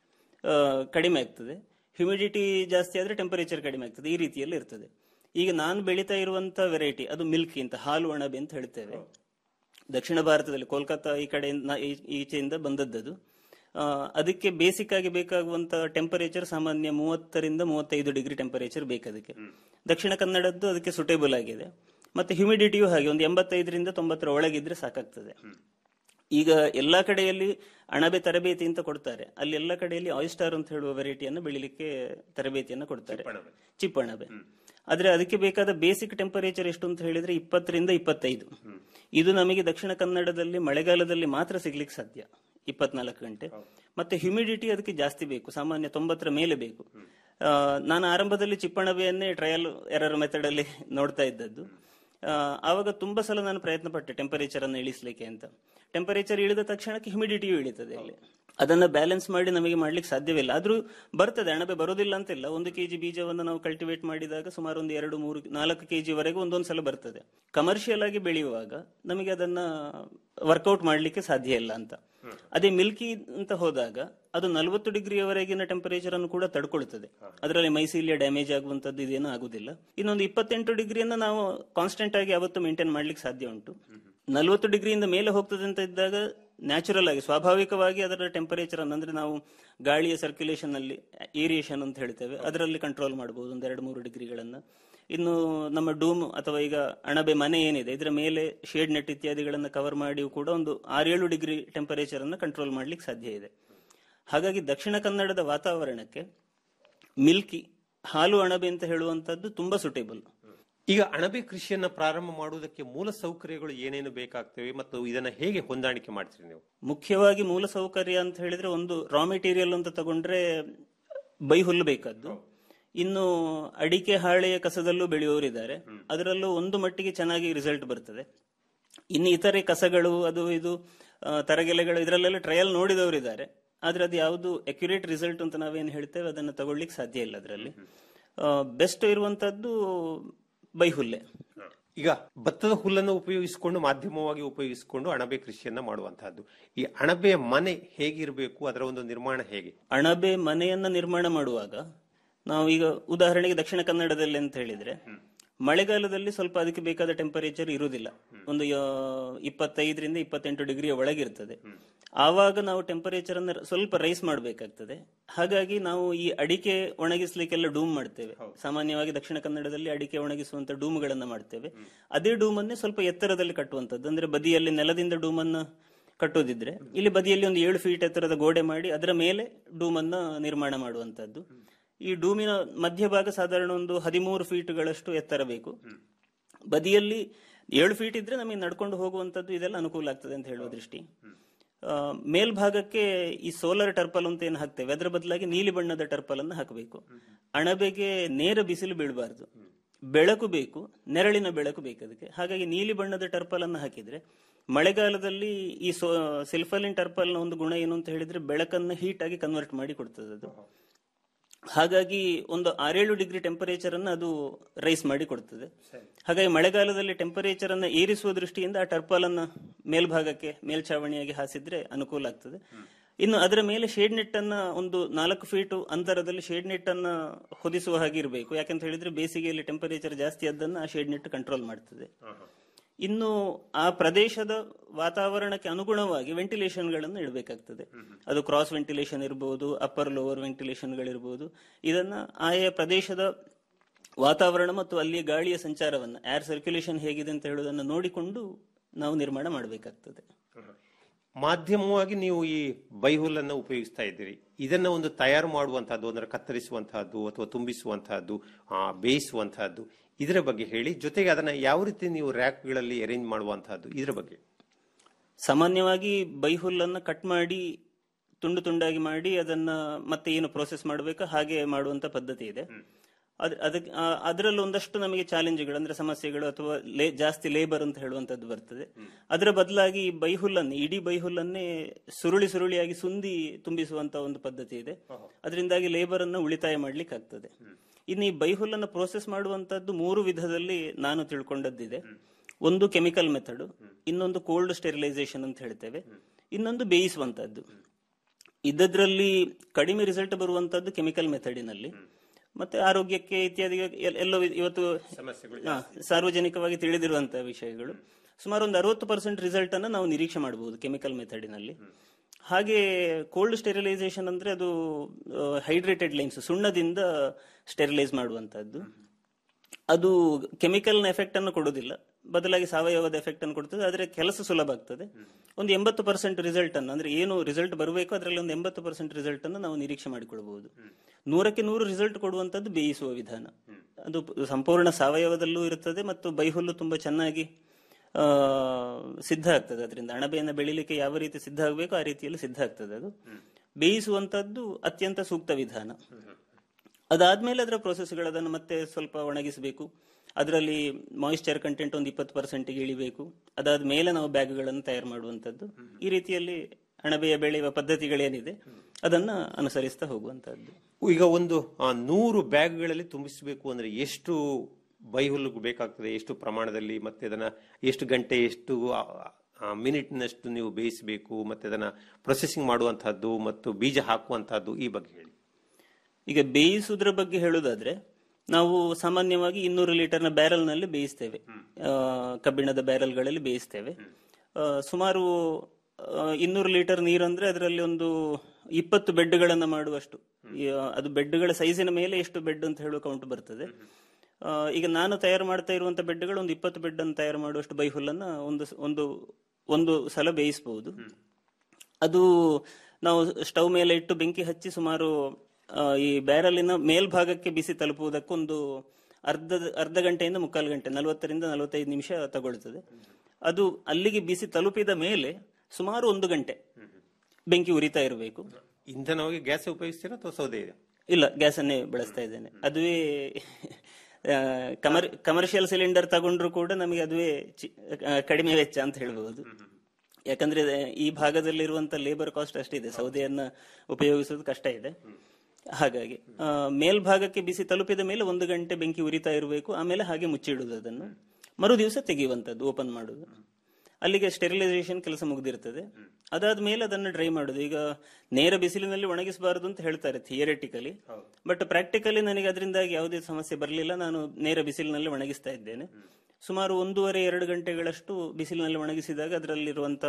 ಕಡಿಮೆ ಆಗ್ತದೆ ಹ್ಯುಮಿಡಿಟಿ ಜಾಸ್ತಿ ಆದ್ರೆ ಟೆಂಪರೇಚರ್ ಕಡಿಮೆ ಆಗ್ತದೆ ಈ ರೀತಿಯಲ್ಲಿ ಇರ್ತದೆ ಈಗ ನಾನು ಬೆಳೀತಾ ಇರುವಂತ ವೆರೈಟಿ ಅದು ಮಿಲ್ಕಿ ಅಂತ ಹಾಲು ಅಣಬೆ ಅಂತ ಹೇಳ್ತೇವೆ ದಕ್ಷಿಣ ಭಾರತದಲ್ಲಿ ಕೋಲ್ಕತ್ತಾ ಈ ಕಡೆಯಿಂದ ಈ- ಈಚೆಯಿಂದ ಬಂದದ್ದದು ಆ, ಅದಕ್ಕೆ ಬೇಸಿಕ್ ಆಗಿ ಬೇಕಾಗುವಂತ ಟೆಂಪರೇಚರ್ ಸಾಮಾನ್ಯ ಮೂವತ್ತರಿಂದ ಮೂವತ್ತೈದು ಡಿಗ್ರಿ ಟೆಂಪರೇಚರ್ ಬೇಕು ಅದಕ್ಕೆ ದಕ್ಷಿಣ ಕನ್ನಡದ್ದು ಅದಕ್ಕೆ ಸುಟೇಬಲ್ ಆಗಿದೆ ಮತ್ತೆ ಹ್ಯುಮಿಡಿಟಿಯು ಹಾಗೆ ಒಂದು ಎಂಬತ್ತೈದರಿಂದ ತೊಂಬತ್ತರ ಒಳಗಿದ್ರೆ ಸಾಕಾಗ್ತದೆ ಈಗ ಎಲ್ಲಾ ಕಡೆಯಲ್ಲಿ ಅಣಬೆ ತರಬೇತಿ ಅಂತ ಕೊಡ್ತಾರೆ ಅಲ್ಲಿ ಎಲ್ಲ ಕಡೆಯಲ್ಲಿ ಆಯಿಸ್ಟಾರ್ ಅಂತ ಹೇಳುವ ವೆರೈಟಿಯನ್ನು ಬೆಳಿಲಿಕ್ಕೆ ತರಬೇತಿಯನ್ನು ಕೊಡ್ತಾರೆ ಚಿಪ್ಪಣಬೆ ಆದ್ರೆ ಅದಕ್ಕೆ ಬೇಕಾದ ಬೇಸಿಕ್ ಟೆಂಪರೇಚರ್ ಎಷ್ಟು ಅಂತ ಹೇಳಿದ್ರೆ ಇಪ್ಪತ್ತರಿಂದ ಇಪ್ಪತ್ತೈದು ಇದು ನಮಗೆ ದಕ್ಷಿಣ ಕನ್ನಡದಲ್ಲಿ ಮಳೆಗಾಲದಲ್ಲಿ ಮಾತ್ರ ಸಿಗ್ಲಿಕ್ಕೆ ಸಾಧ್ಯ ಇಪ್ಪತ್ನಾಲ್ಕು ಗಂಟೆ ಮತ್ತೆ ಹ್ಯುಮಿಡಿಟಿ ಅದಕ್ಕೆ ಜಾಸ್ತಿ ಬೇಕು ಸಾಮಾನ್ಯ ತೊಂಬತ್ತರ ಮೇಲೆ ಬೇಕು ಆ, ನಾನು ಆರಂಭದಲ್ಲಿ ಚಿಪ್ಪಣಬೆಯನ್ನೇ ಟ್ರಯಲ್ ಎರರ್ ಮೆಥಡ್ ಅಲ್ಲಿ ನೋಡ್ತಾ ಇದ್ದದ್ದು ಆ, ಆವಾಗ ತುಂಬಾ ಸಲ ನಾನು ಪ್ರಯತ್ನ ಪಟ್ಟೆ ಟೆಂಪರೇಚರ್ ಅನ್ನು ಇಳಿಸ್ಲಿಕ್ಕೆ ಅಂತ ಟೆಂಪರೇಚರ್ ಇಳಿದ ತಕ್ಷಣಕ್ಕೆ ಹ್ಯುಮಿಡಿಟಿಯು ಇಳಿತದೆ ಅಲ್ಲಿ ಅದನ್ನ ಬ್ಯಾಲೆನ್ಸ್ ಮಾಡಿ ನಮಗೆ ಮಾಡ್ಲಿಕ್ಕೆ ಸಾಧ್ಯವಿಲ್ಲ ಆದ್ರೂ ಬರ್ತದೆ ಅಣಬೆ ಬರೋದಿಲ್ಲ ಅಂತಿಲ್ಲ ಒಂದು ಕೆಜಿ ಬೀಜವನ್ನು ನಾವು ಕಲ್ಟಿವೇಟ್ ಮಾಡಿದಾಗ ಸುಮಾರು ಒಂದು ಎರಡು ಮೂರು ನಾಲ್ಕು ಕೆಜಿ ವರೆಗೂ ಒಂದೊಂದು ಸಲ ಬರ್ತದೆ ಕಮರ್ಷಿಯಲ್ ಆಗಿ ಬೆಳೆಯುವಾಗ ನಮಗೆ ಅದನ್ನ ವರ್ಕೌಟ್ ಮಾಡ್ಲಿಕ್ಕೆ ಸಾಧ್ಯ ಇಲ್ಲ ಅಂತ ಅದೇ ಮಿಲ್ಕಿ ಅಂತ ಹೋದಾಗ ಅದು ನಲವತ್ತು ಡಿಗ್ರಿಯವರೆಗಿನ ಟೆಂಪರೇಚರ್ ಅನ್ನು ಕೂಡ ತಡ್ಕೊಳ್ತದೆ ಅದರಲ್ಲಿ ಮೈಸೀಲಿಯ ಡ್ಯಾಮೇಜ್ ಆಗುವಂತದ್ದು ಇದೇನು ಆಗುದಿಲ್ಲ ಇನ್ನೊಂದು ಇಪ್ಪತ್ತೆಂಟು ಡಿಗ್ರಿಯನ್ನ ನಾವು ಕಾನ್ಸ್ಟೆಂಟ್ ಆಗಿ ಯಾವತ್ತು ಮೇಂಟೈನ್ ಮಾಡ್ಲಿಕ್ಕೆ ಸಾಧ್ಯ ಉಂಟು ನಲವತ್ತು ಡಿಗ್ರಿಯಿಂದ ಮೇಲೆ ಹೋಗ್ತದೆ ಅಂತ ಇದ್ದಾಗ ನ್ಯಾಚುರಲ್ ಆಗಿ ಸ್ವಾಭಾವಿಕವಾಗಿ ಅದರ ಟೆಂಪರೇಚರ್ ಅನ್ನು ಅಂದ್ರೆ ನಾವು ಗಾಳಿಯ ಸರ್ಕ್ಯುಲೇಷನ್ ಅಲ್ಲಿ ಏರಿಯೇಷನ್ ಅಂತ ಹೇಳ್ತೇವೆ ಅದರಲ್ಲಿ ಕಂಟ್ರೋಲ್ ಮಾಡಬಹುದು ಒಂದು ಎರಡು ಮೂರು ಡಿಗ್ರಿಗಳನ್ನ ಇನ್ನು ನಮ್ಮ ಡೂಮ್ ಅಥವಾ ಈಗ ಅಣಬೆ ಮನೆ ಏನಿದೆ ಇದರ ಮೇಲೆ ಶೇಡ್ ನೆಟ್ ಇತ್ಯಾದಿಗಳನ್ನ ಕವರ್ ಮಾಡಿಯೂ ಕೂಡ ಒಂದು ಆರೇಳು ಡಿಗ್ರಿ ಟೆಂಪರೇಚರ್ ಅನ್ನು ಕಂಟ್ರೋಲ್ ಮಾಡ್ಲಿಕ್ಕೆ ಸಾಧ್ಯ ಇದೆ ಹಾಗಾಗಿ ದಕ್ಷಿಣ ಕನ್ನಡದ ವಾತಾವರಣಕ್ಕೆ ಮಿಲ್ಕಿ ಹಾಲು ಅಣಬೆ ಅಂತ ಹೇಳುವಂತದ್ದು ತುಂಬಾ ಸುಟೇಬಲ್ ಈಗ ಅಣಬೆ ಕೃಷಿಯನ್ನ ಪ್ರಾರಂಭ ಮಾಡುವುದಕ್ಕೆ ಮೂಲ ಸೌಕರ್ಯಗಳು ಏನೇನು ಬೇಕಾಗ್ತವೆ ಮತ್ತು ಇದನ್ನ ಹೇಗೆ ಹೊಂದಾಣಿಕೆ ಮಾಡ್ತೀರಿ ನೀವು ಮುಖ್ಯವಾಗಿ ಮೂಲ ಸೌಕರ್ಯ ಅಂತ ಹೇಳಿದ್ರೆ ಒಂದು ರಾ ಮೆಟೀರಿಯಲ್ ಅಂತ ತಗೊಂಡ್ರೆ ಬೈಹುಲ್ಲು ಬೇಕಾದ್ದು ಇನ್ನು ಅಡಿಕೆ ಹಾಳೆಯ ಕಸದಲ್ಲೂ ಬೆಳೆಯುವವರಿದ್ದಾರೆ ಅದರಲ್ಲೂ ಒಂದು ಮಟ್ಟಿಗೆ ಚೆನ್ನಾಗಿ ರಿಸಲ್ಟ್ ಬರ್ತದೆ ಇನ್ನು ಇತರೆ ಕಸಗಳು ಅದು ಇದು ಆ, ತರಗೆಲೆಗಳು ಇದರಲ್ಲೆಲ್ಲ ಟ್ರಯಲ್ ನೋಡಿದವರಿದ್ದಾರೆ ಆದ್ರೆ ಅದು ಯಾವುದು ಅಕ್ಯುರೇಟ್ ರಿಸಲ್ಟ್ ಅಂತ ನಾವೇನು ಹೇಳ್ತೇವೆ ಅದನ್ನು ತಗೊಳ್ಳಿಕ್ಕೆ ಸಾಧ್ಯ ಇಲ್ಲ ಅದರಲ್ಲಿ ಬೆಸ್ಟ್ ಇರುವಂತದ್ದು ಬೈಹುಲ್ಲೆ ಈಗ ಭತ್ತದ ಹುಲ್ಲನ್ನು ಉಪಯೋಗಿಸಿಕೊಂಡು ಮಾಧ್ಯಮವಾಗಿ ಉಪಯೋಗಿಸಿಕೊಂಡು ಅಣಬೆ ಕೃಷಿಯನ್ನ ಮಾಡುವಂತಹದ್ದು ಈ ಅಣಬೆಯ ಮನೆ ಹೇಗಿರಬೇಕು ಅದರ ಒಂದು ನಿರ್ಮಾಣ ಹೇಗೆ ಅಣಬೆ ಅಣಬೆ ಮನೆಯನ್ನ ನಿರ್ಮಾಣ ಮಾಡುವಾಗ ನಾವು ಈಗ ಉದಾಹರಣೆಗೆ ದಕ್ಷಿಣ ಕನ್ನಡದಲ್ಲಿ ಅಂತ ಹೇಳಿದ್ರೆ ಮಳೆಗಾಲದಲ್ಲಿ ಸ್ವಲ್ಪ ಅದಕ್ಕೆ ಬೇಕಾದ ಟೆಂಪರೇಚರ್ ಇರುವುದಿಲ್ಲ ಒಂದು ಆ, ಇಪ್ಪತ್ತೈದರಿಂದ ಇಪ್ಪತ್ತೆಂಟು ಡಿಗ್ರಿಯ ಒಳಗಿರ್ತದೆ ಆವಾಗ ನಾವು ಟೆಂಪರೇಚರ್ ಅನ್ನ ಸ್ವಲ್ಪ ರೈಸ್ ಮಾಡಬೇಕಾಗ್ತದೆ ಹಾಗಾಗಿ ನಾವು ಈ ಅಡಿಕೆ ಒಣಗಿಸ್ಲಿಕ್ಕೆಲ್ಲ ಡೂಮ್ ಮಾಡ್ತೇವೆ ಸಾಮಾನ್ಯವಾಗಿ ದಕ್ಷಿಣ ಕನ್ನಡದಲ್ಲಿ ಅಡಿಕೆ ಒಣಗಿಸುವಂತ ಡೂಮ್ಗಳನ್ನ ಮಾಡ್ತೇವೆ ಅದೇ ಡೂಮ್ ಅನ್ನೇ ಸ್ವಲ್ಪ ಎತ್ತರದಲ್ಲಿ ಕಟ್ಟುವಂತದ್ದು ಅಂದ್ರೆ ಬದಿಯಲ್ಲಿ ನೆಲದಿಂದ ಡೂಮ್ ಅನ್ನ ಕಟ್ಟೋದಿದ್ರೆ ಇಲ್ಲಿ ಬದಿಯಲ್ಲಿ ಒಂದು ಏಳು ಫೀಟ್ ಎತ್ತರದ ಗೋಡೆ ಮಾಡಿ ಅದರ ಮೇಲೆ ಡೂಮ್ ಅನ್ನ ನಿರ್ಮಾಣ ಮಾಡುವಂತದ್ದು ಈ ಡೂಮಿನ ಮಧ್ಯಭಾಗ ಸಾಧಾರಣ ಒಂದು ಹದಿಮೂರು ಫೀಟ್ಗಳಷ್ಟು ಎತ್ತರ ಬೇಕು ಬದಿಯಲ್ಲಿ ಏಳು ಫೀಟ್ ಇದ್ರೆ ನಮಗೆ ನಡ್ಕೊಂಡು ಹೋಗುವಂತದ್ದು ಇದೆಲ್ಲ ಅನುಕೂಲ ಆಗ್ತದೆ ಅಂತ ಹೇಳುವ ದೃಷ್ಟಿ ಆ, ಮೇಲ್ಭಾಗಕ್ಕೆ ಈ ಸೋಲಾರ್ ಟರ್ಪಲ್ ಅಂತ ಏನು ಹಾಕ್ತೇವೆ ಅದರ ಬದಲಾಗಿ ನೀಲಿ ಬಣ್ಣದ ಟರ್ಪಲ್ ಅನ್ನು ಹಾಕಬೇಕು ಅಣಬೆಗೆ ನೇರ ಬಿಸಿಲು ಬೀಳಬಾರ್ದು ಬೆಳಕು ಬೇಕು ನೆರಳಿನ ಬೆಳಕು ಬೇಕು ಅದಕ್ಕೆ ಹಾಗಾಗಿ ನೀಲಿ ಬಣ್ಣದ ಟರ್ಪಲ್ ಅನ್ನು ಹಾಕಿದ್ರೆ ಮಳೆಗಾಲದಲ್ಲಿ ಈ ಸೋ ಸಿಲ್ಫಲಿನ್ ಟರ್ಪಲ್ ನ ಒಂದು ಗುಣ ಏನು ಅಂತ ಹೇಳಿದ್ರೆ ಬೆಳಕನ್ನ ಹೀಟ್ ಆಗಿ ಕನ್ವರ್ಟ್ ಮಾಡಿ ಕೊಡ್ತದೆ ಅದು ಹಾಗಾಗಿ ಒಂದು ಆರೇಳು ಡಿಗ್ರಿ ಟೆಂಪರೇಚರ್ ಅನ್ನ ಅದು ರೈಸ್ ಮಾಡಿ ಕೊಡ್ತದೆ ಹಾಗಾಗಿ ಮಳೆಗಾಲದಲ್ಲಿ ಟೆಂಪರೇಚರ್ ಅನ್ನ ಏರಿಸುವ ದೃಷ್ಟಿಯಿಂದ ಆ ಟರ್ಪಲ್ ಅನ್ನ ಮೇಲ್ಭಾಗಕ್ಕೆ ಮೇಲ್ಛಾವಣಿಯಾಗಿ ಹಾಸಿದ್ರೆ ಅನುಕೂಲ ಆಗ್ತದೆ ಇನ್ನು ಅದರ ಮೇಲೆ ಶೇಡ್ ನೆಟ್ ಅನ್ನ ಒಂದು ನಾಲ್ಕು ಫೀಟ್ ಅಂತರದಲ್ಲಿ ಶೇಡ್ ನೆಟ್ ಅನ್ನ ಹೊದಿಸುವ ಹಾಗೆ ಇರಬೇಕು ಯಾಕಂತ ಹೇಳಿದ್ರೆ ಬೇಸಿಗೆಯಲ್ಲಿ ಟೆಂಪರೇಚರ್ ಜಾಸ್ತಿ ಆದ್ದನ್ನ ಆ ಶೇಡ್ ನೆಟ್ ಕಂಟ್ರೋಲ್ ಮಾಡ್ತದೆ ಇನ್ನು ಆ ಪ್ರದೇಶದ ವಾತಾವರಣಕ್ಕೆ ಅನುಗುಣವಾಗಿ ವೆಂಟಿಲೇಷನ್ ಗಳನ್ನು ಇಡಬೇಕಾಗ್ತದೆ ಅದು ಕ್ರಾಸ್ ವೆಂಟಿಲೇಷನ್ ಇರಬಹುದು ಅಪ್ಪರ್ ಲೋವರ್ ವೆಂಟಿಲೇಷನ್ ಗಳಿರ್ಬೋದು ಇದನ್ನ ಆಯಾ ಪ್ರದೇಶದ ವಾತಾವರಣ ಮತ್ತು ಅಲ್ಲಿಯ ಗಾಳಿಯ ಸಂಚಾರವನ್ನ ಏರ್ ಸರ್ಕ್ಯುಲೇಷನ್ ಹೇಗಿದೆ ಅಂತ ಹೇಳುವುದನ್ನು ನೋಡಿಕೊಂಡು ನಾವು ನಿರ್ಮಾಣ ಮಾಡಬೇಕಾಗ್ತದೆ ಮಾಧ್ಯಮವಾಗಿ ನೀವು ಈ ಬೈಹುಲ್ಲನ್ನು ಉಪಯೋಗಿಸ್ತಾ ಇದ್ದೀರಿ ಇದನ್ನ ಒಂದು ತಯಾರು ಮಾಡುವಂತಹದ್ದು ಅಂದ್ರೆ ಕತ್ತರಿಸುವಂತಹದ್ದು ಅಥವಾ ತುಂಬಿಸುವಂತಹದ್ದು ಆ, ಬೇಯಿಸುವಂತಹದ್ದು ಇದರ ಬಗ್ಗೆ ಹೇಳಿ ಜೊತೆಗೆ ಅದನ್ನ ಯಾವ ರೀತಿ ನೀವು ರ್ಯಾಕ್ಗಳಲ್ಲಿ ಅರೇಂಜ್ ಮಾಡುವಂತಹದ್ದು ಇದರ ಬಗ್ಗೆ ಸಾಮಾನ್ಯವಾಗಿ ಬೈಹುಲ್ಲನ್ನ ಕಟ್ ಮಾಡಿ ತುಂಡು ತುಂಡಾಗಿ ಮಾಡಿ ಅದನ್ನ ಮತ್ತೆ ಏನು ಪ್ರೋಸೆಸ್ ಮಾಡಬೇಕು ಹಾಗೆ ಮಾಡುವಂತ ಪದ್ಧತಿ ಇದೆ ಅದ್- ಅದಕ್ಕೆ ಆ, ಅದರಲ್ಲಿ ಒಂದಷ್ಟು ನಮಗೆ ಚಾಲೆಂಜ್ಗಳು ಅಂದ್ರೆ ಸಮಸ್ಯೆಗಳು ಅಥವಾ ಲೇ- ಜಾಸ್ತಿ ಲೇಬರ್ ಅಂತ ಹೇಳುವಂತದ್ದು ಬರ್ತದೆ ಅದರ ಬದಲಾಗಿ ಈ ಬೈಹುಲ್ಲನ್ನೇ ಇಡೀ ಬೈಹುಲ್ಲನ್ನೇ ಸುರುಳಿ ಸುರುಳಿಯಾಗಿ ಸುಂದಿ ತುಂಬಿಸುವಂತ ಒಂದು ಪದ್ಧತಿ ಇದೆ ಅದರಿಂದಾಗಿ ಲೇಬರ್ ಅನ್ನ ಉಳಿತಾಯ ಮಾಡ್ಲಿಕ್ಕೆ ಆಗ್ತದೆ ಇನ್ನು ಈ ಬೈಹುಲ್ಲನ್ನು ಪ್ರೋಸೆಸ್ ಮಾಡುವಂತದ್ದು ಮೂರು ವಿಧದಲ್ಲಿ ನಾನು ತಿಳ್ಕೊಂಡದ್ದಿದೆ ಒಂದು ಕೆಮಿಕಲ್ ಮೆಥಡ್ ಇನ್ನೊಂದು ಕೋಲ್ಡ್ ಸ್ಟೆರಿಲೈಸೇಷನ್ ಅಂತ ಹೇಳ್ತೇವೆ ಇನ್ನೊಂದು ಬೇಯಿಸುವಂತದ್ದು ಇದ್ದದ್ರಲ್ಲಿ ಕಡಿಮೆ ರಿಸಲ್ಟ್ ಬರುವಂತದ್ದು ಕೆಮಿಕಲ್ ಮೆಥಡಿನಲ್ಲಿ ಮತ್ತೆ ಆರೋಗ್ಯಕ್ಕೆ ಇತ್ಯಾದಿ ಎಲ್- ಎಲ್ಲೋ ಇವತ್ತು ಹಾ, ಸಾರ್ವಜನಿಕವಾಗಿ ತಿಳಿದಿರುವಂತಹ ವಿಷಯಗಳು ಸುಮಾರು ಒಂದು ಅರವತ್ತು ಪರ್ಸೆಂಟ್ ರಿಸಲ್ಟ್ ಅನ್ನ ನಾವು ನಿರೀಕ್ಷೆ ಮಾಡಬಹುದು ಕೆಮಿಕಲ್ ಮೆಥಡಿನಲ್ಲಿ ಹಾಗೆ ಕೋಲ್ಡ್ ಸ್ಟೆರಿಲೈಸೇಷನ್ ಅಂದ್ರೆ ಅದು ಹೈಡ್ರೇಟೆಡ್ ಲೈನ್ಸ್ ಸುಣ್ಣದಿಂದ ಸ್ಟೆರಿಲೈಸ್ ಮಾಡುವಂತದ್ದು ಅದು ಕೆಮಿಕಲ್ನ ಎಫೆಕ್ಟ್ ಅನ್ನು ಕೊಡುವುದಿಲ್ಲ ಬದಲಾಗಿ ಸಾವಯವದ ಎಫೆಕ್ಟ್ ಅನ್ನು ಕೊಡ್ತದೆ ಆದರೆ ಕೆಲಸ ಸುಲಭ ಆಗ್ತದೆ ಒಂದು ಎಂಬತ್ತು ಪರ್ಸೆಂಟ್ ರಿಸಲ್ಟ್ ಅನ್ನು ಅಂದ್ರೆ ಏನು ರಿಸಲ್ಟ್ ಬರಬೇಕು ಅದರಲ್ಲಿ ಒಂದು ಎಂಬತ್ತು ಪರ್ಸೆಂಟ್ ರಿಸಲ್ಟ್ ಅನ್ನು ನಾವು ನಿರೀಕ್ಷೆ ಮಾಡಿಕೊಳ್ಬಹುದು ನೂರಕ್ಕೆ ನೂರು ರಿಸಲ್ಟ್ ಕೊಡುವಂತದ್ದು ಬೇಯಿಸುವ ವಿಧಾನ ಅದು ಸಂಪೂರ್ಣ ಸಾವಯವದಲ್ಲೂ ಇರುತ್ತದೆ ಮತ್ತು ಬೈಹುಲ್ಲು ತುಂಬಾ ಚೆನ್ನಾಗಿ ಆ, ಸಿದ್ಧ ಆಗ್ತದೆ ಅದರಿಂದ ಅಣಬೆಯನ್ನು ಬೆಳಿಲಿಕ್ಕೆ ಯಾವ ರೀತಿ ಸಿದ್ಧ ಆಗಬೇಕು ಆ ರೀತಿಯಲ್ಲಿ ಸಿದ್ಧ ಆಗ್ತದೆ ಅದು ಬೇಯಿಸುವಂತದ್ದು ಅತ್ಯಂತ ಸೂಕ್ತ ವಿಧಾನ ಅದಾದ್ಮೇಲೆ ಅದರ ಪ್ರೊಸೆಸ್ಗಳದನ್ನು ಮತ್ತೆ ಸ್ವಲ್ಪ ಒಣಗಿಸಬೇಕು ಅದರಲ್ಲಿ ಮಾಯಿಶ್ಚರ್ ಕಂಟೆಂಟ್ ಒಂದು ಇಪ್ಪತ್ತು ಪರ್ಸೆಂಟ್ಗೆ ಇಳಿಬೇಕು ಅದಾದ ಮೇಲೆ ನಾವು ಬ್ಯಾಗ್ಗಳನ್ನು ತಯಾರು ಮಾಡುವಂತದ್ದು ಈ ರೀತಿಯಲ್ಲಿ ಅಣಬೆಯ ಬೆಳೆಯುವ ಪದ್ಧತಿಗಳೇನಿದೆ ಅದನ್ನ ಅನುಸರಿಸ್ತಾ ಹೋಗುವಂತದ್ದು ಈಗ ಒಂದು ಆ, ನೂರು ಬ್ಯಾಗ್ಗಳಲ್ಲಿ ತುಂಬಿಸಬೇಕು ಅಂದ್ರೆ ಎಷ್ಟು ಬೈಹುಲ್ಲು ಬೇಕಾಗ್ತದೆ ಎಷ್ಟು ಪ್ರಮಾಣದಲ್ಲಿ ಮತ್ತೆ ಅದನ್ನ ಎಷ್ಟು ಗಂಟೆ ಎಷ್ಟು ಮಿನಿಟ್ನಷ್ಟು ನೀವು ಬೇಯಿಸಬೇಕು ಮತ್ತೆ ಅದನ್ನ ಪ್ರೊಸೆಸಿಂಗ್ ಮಾಡುವಂತಹದ್ದು ಮತ್ತು ಬೀಜ ಹಾಕುವಂತಹದ್ದು ಈ ಬಗ್ಗೆ ಹೇಳಿ ಈಗ ಬೇಯಿಸುವುದರ ಬಗ್ಗೆ ಹೇಳುವುದಾದ್ರೆ ನಾವು ಸಾಮಾನ್ಯವಾಗಿ ಇನ್ನೂರು ಲೀಟರ್ನ ಬ್ಯಾರಲ್ ನಲ್ಲಿ ಬೇಯಿಸ್ತೇವೆ ಆ, ಕಬ್ಬಿಣದ ಬ್ಯಾರಲ್ಗಳಲ್ಲಿ ಬೇಯಿಸ್ತೇವೆ ಆ, ಸುಮಾರು ಇನ್ನೂರು ಲೀಟರ್ ನೀರು ಅಂದ್ರೆ ಅದರಲ್ಲಿ ಒಂದು ಇಪ್ಪತ್ತು ಬೆಡ್ಗಳನ್ನ ಮಾಡುವಷ್ಟು ಈ, ಆ, ಅದು ಬೆಡ್ಗಳ ಸೈಜಿನ ಮೇಲೆ ಎಷ್ಟು ಬೆಡ್ ಅಂತ ಹೇಳುವ ಕೌಂಟ್ ಬರ್ತದೆ ಆ, ಈಗ ನಾನು ತಯಾರು ಮಾಡ್ತಾ ಇರುವಂತ ಬೆಡ್ಗಳು ಒಂದು ಇಪ್ಪತ್ತು ಬೆಡ್ ಅನ್ನು ತಯಾರು ಮಾಡುವಷ್ಟು ಬೈಹುಲ್ಲನ್ನ ಒಂದು ಸ- ಒಂದು ಒಂದು ಸಲ ಬೇಯಿಸಬಹುದು ಅದು ನಾವು ಸ್ಟವ್ ಮೇಲೆ ಇಟ್ಟು ಬೆಂಕಿ ಹಚ್ಚಿ ಸುಮಾರು ಆ, ಈ ಬ್ಯಾರಲಿನ ಮೇಲ್ಭಾಗಕ್ಕೆ ಬಿಸಿ ತಲುಪುವುದಕ್ಕೊಂದು ಅರ್ಧ ಅರ್ಧ ಗಂಟೆಯಿಂದ ಮುಕ್ಕಾಲು ಗಂಟೆ ನಲವತ್ತರಿಂದ ನಲವತ್ತೈದು ನಿಮಿಷ ತಗೊಳ್ತದೆ ಅದು ಅಲ್ಲಿಗೆ ಬಿಸಿ ತಲುಪಿದ ಮೇಲೆ ಸುಮಾರು ಒಂದು ಗಂಟೆ ಬೆಂಕಿ ಉರಿತಾ ಇರಬೇಕು ಇಂಧನವಾಗಿ ಗ್ಯಾಸ್ ಉಪಯೋಗಿಸ್ತೀರಾ ಅಥವಾ ಸೌದೆ ಇದೆ ಇಲ್ಲ ಗ್ಯಾಸ್ ಅನ್ನೇ ಬಳಸ್ತಾ ಇದ್ದೇನೆ ಅದುವೇ ಕಮರ್ ಕಮರ್ಷಿಯಲ್ ಸಿಲಿಂಡರ್ ತಗೊಂಡ್ರು ಕೂಡ ನಮಗೆ ಅದುವೇ ಚಿ- ಆ, ಕಡಿಮೆ ವೆಚ್ಚ ಅಂತ ಹೇಳ್ಬಹುದು ಯಾಕಂದ್ರೆ ಈ ಭಾಗದಲ್ಲಿರುವಂತ ಲೇಬರ್ ಕಾಸ್ಟ್ ಅಷ್ಟಿದೆ ಸೌದೆಯನ್ನ ಉಪಯೋಗಿಸೋದು ಕಷ್ಟ ಇದೆ ಹಾಗಾಗಿ ಆ, ಮೇಲ್ಭಾಗಕ್ಕೆ ಬಿಸಿ ತಲುಪಿದ ಮೇಲೆ ಒಂದು ಗಂಟೆ ಬೆಂಕಿ ಉರಿತಾ ಇರಬೇಕು ಆಮೇಲೆ ಹಾಗೆ ಮುಚ್ಚಿಡುವುದು ಅದನ್ನು ಮರು ದಿವಸ ತೆಗೆಯುವಂತದ್ದು ಓಪನ್ ಮಾಡುದು ಅಲ್ಲಿಗೆ ಸ್ಟೆರಿಲೈಸೇಷನ್ ಕೆಲಸ ಮುಗಿದಿರ್ತದೆ ಅದಾದ ಮೇಲೆ ಅದನ್ನು ಡ್ರೈ ಮಾಡುದು ಈಗ ನೇರ ಬಿಸಿಲಿನಲ್ಲಿ ಒಣಗಿಸಬಾರದು ಅಂತ ಹೇಳ್ತಾರೆ ಥಿಯರಿಟಿಕಲಿ ಬಟ್ ಪ್ರಾಕ್ಟಿಕಲಿ ನನಗೆ ಅದರಿಂದಾಗಿ ಯಾವುದೇ ಸಮಸ್ಯೆ ಬರಲಿಲ್ಲ ನಾನು ನೇರ ಬಿಸಿಲಿನಲ್ಲಿ ಒಣಗಿಸ್ತಾ ಇದ್ದೇನೆ ಸುಮಾರು ಒಂದೂವರೆ ಎರಡು ಗಂಟೆಗಳಷ್ಟು ಬಿಸಿಲಿನಲ್ಲಿ ಒಣಗಿಸಿದಾಗ ಅದರಲ್ಲಿರುವಂತ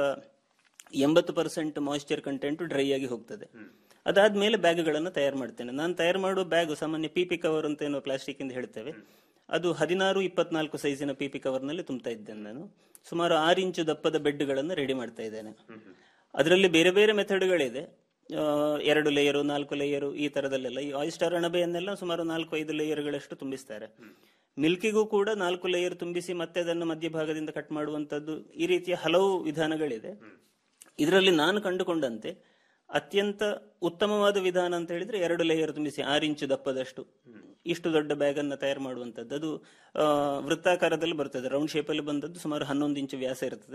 ಎಂಬತ್ತು ಪರ್ಸೆಂಟ್ ಮಾಯಿಶ್ಚರ್ ಕಂಟೆಂಟ್ ಡ್ರೈ ಆಗಿ ಹೋಗ್ತದೆ ಅದಾದ್ಮೇಲೆ ಬ್ಯಾಗ್ಗಳನ್ನು ತಯಾರು ಮಾಡ್ತೇನೆ ನಾನು ತಯಾರು ಮಾಡುವ ಬ್ಯಾಗ್ ಸಾಮಾನ್ಯ ಪಿಪಿ ಕವರ್ ಅಂತ ಏನೋ ಪ್ಲಾಸ್ಟಿಕ್ ಇಂದ ಹೇಳ್ತೇವೆ ಅದು ಹದಿನಾರು ಇಪ್ಪತ್ನಾಲ್ಕು ಸೈಜಿನ ಪಿಪಿ ಕವರ್ ನಲ್ಲಿ ತುಂಬ್ತಾ ಇದ್ದೇನೆ ನಾನು ಸುಮಾರು ಆರು ಇಂಚು ದಪ್ಪದ ಬೆಡ್ಗಳನ್ನು ರೆಡಿ ಮಾಡ್ತಾ ಇದ್ದೇನೆ ಅದರಲ್ಲಿ ಬೇರೆ ಬೇರೆ ಮೆಥಡ್ಗಳಿದೆ ಆ, ಎರಡು ಲೇಯರು ನಾಲ್ಕು ಲೇಯರು ಈ ತರದಲ್ಲೆಲ್ಲ ಈ ಆಯಿಸ್ಟರ್ ಅಣಬೆಯನ್ನೆಲ್ಲ ಸುಮಾರು ನಾಲ್ಕು ಐದು ಲೇಯರ್ಗಳಷ್ಟು ತುಂಬಿಸ್ತಾರೆ ಮಿಲ್ಕಿಗೂ ಕೂಡ ನಾಲ್ಕು ಲೇಯರ್ ತುಂಬಿಸಿ ಮತ್ತೆ ಅದನ್ನು ಮಧ್ಯಭಾಗದಿಂದ ಕಟ್ ಮಾಡುವಂತದ್ದು ಈ ರೀತಿಯ ಹಲವು ವಿಧಾನಗಳಿದೆ ಇದರಲ್ಲಿ ನಾನು ಕಂಡುಕೊಂಡಂತೆ ಅತ್ಯಂತ ಉತ್ತಮವಾದ ವಿಧಾನ ಅಂತ ಹೇಳಿದ್ರೆ ಎರಡು ಲೇಯರ್ ತುಂಬಿಸಿ ಆರು ಇಂಚು ದಪ್ಪದಷ್ಟು ಇಷ್ಟು ದೊಡ್ಡ ಬ್ಯಾಗ್ ಅನ್ನ ತಯಾರು ಮಾಡುವಂತದ್ದು ಅದು ಆ, ವೃತ್ತಾಕಾರದಲ್ಲಿ ಬರ್ತದೆ ರೌಂಡ್ ಶೇಪ್ ಅಲ್ಲಿ ಬಂದದ್ದು ಸುಮಾರು ಹನ್ನೊಂದು ಇಂಚು ವ್ಯಾಸ ಇರ್ತದೆ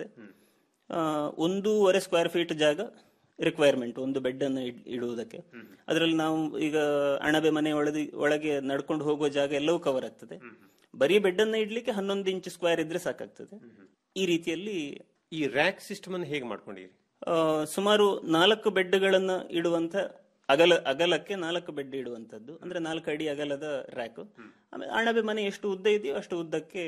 ಆ, ಒಂದೂವರೆ ಸ್ಕ್ವೇರ್ ಫೀಟ್ ಜಾಗ ರಿಕ್ವೈರ್ಮೆಂಟ್ ಒಂದು ಬೆಡ್ ಅನ್ನು ಇಡ್- ಇಡುವುದಕ್ಕೆ ಅದರಲ್ಲಿ ನಾವು ಈಗ ಅಣಬೆ ಮನೆ ಒಳಗೆ ಒಳಗೆ ನಡ್ಕೊಂಡು ಹೋಗುವ ಜಾಗ ಎಲ್ಲವೂ ಕವರ್ ಆಗ್ತದೆ ಬರೀ ಬೆಡ್ ಅನ್ನ ಇಡ್ಲಿಕ್ಕೆ ಹನ್ನೊಂದು ಇಂಚು ಸ್ಕ್ವೇರ್ ಇದ್ರೆ ಸಾಕಾಗ್ತದೆ ಈ ರೀತಿಯಲ್ಲಿ ಈ ರ್ಯಾಕ್ ಸಿಸ್ಟಮ್ ಅನ್ನು ಹೇಗೆ ಮಾಡ್ಕೊಂಡಿರಿ ಆ, ಸುಮಾರು ನಾಲ್ಕು ಬೆಡ್ಗಳನ್ನ ಇಡುವಂತ ಅಗಲ ಅಗಲಕ್ಕೆ ನಾಲ್ಕು ಬೆಡ್ ಇಡುವಂತದ್ದು ಅಂದ್ರೆ ನಾಲ್ಕು ಅಡಿ ಅಗಲದ ರ್ಯಾಕ್ ಆಮೇಲೆ ಅಣಬೆ ಮನೆ ಎಷ್ಟು ಉದ್ದ ಇದೆಯೋ ಅಷ್ಟು ಉದ್ದಕ್ಕೆ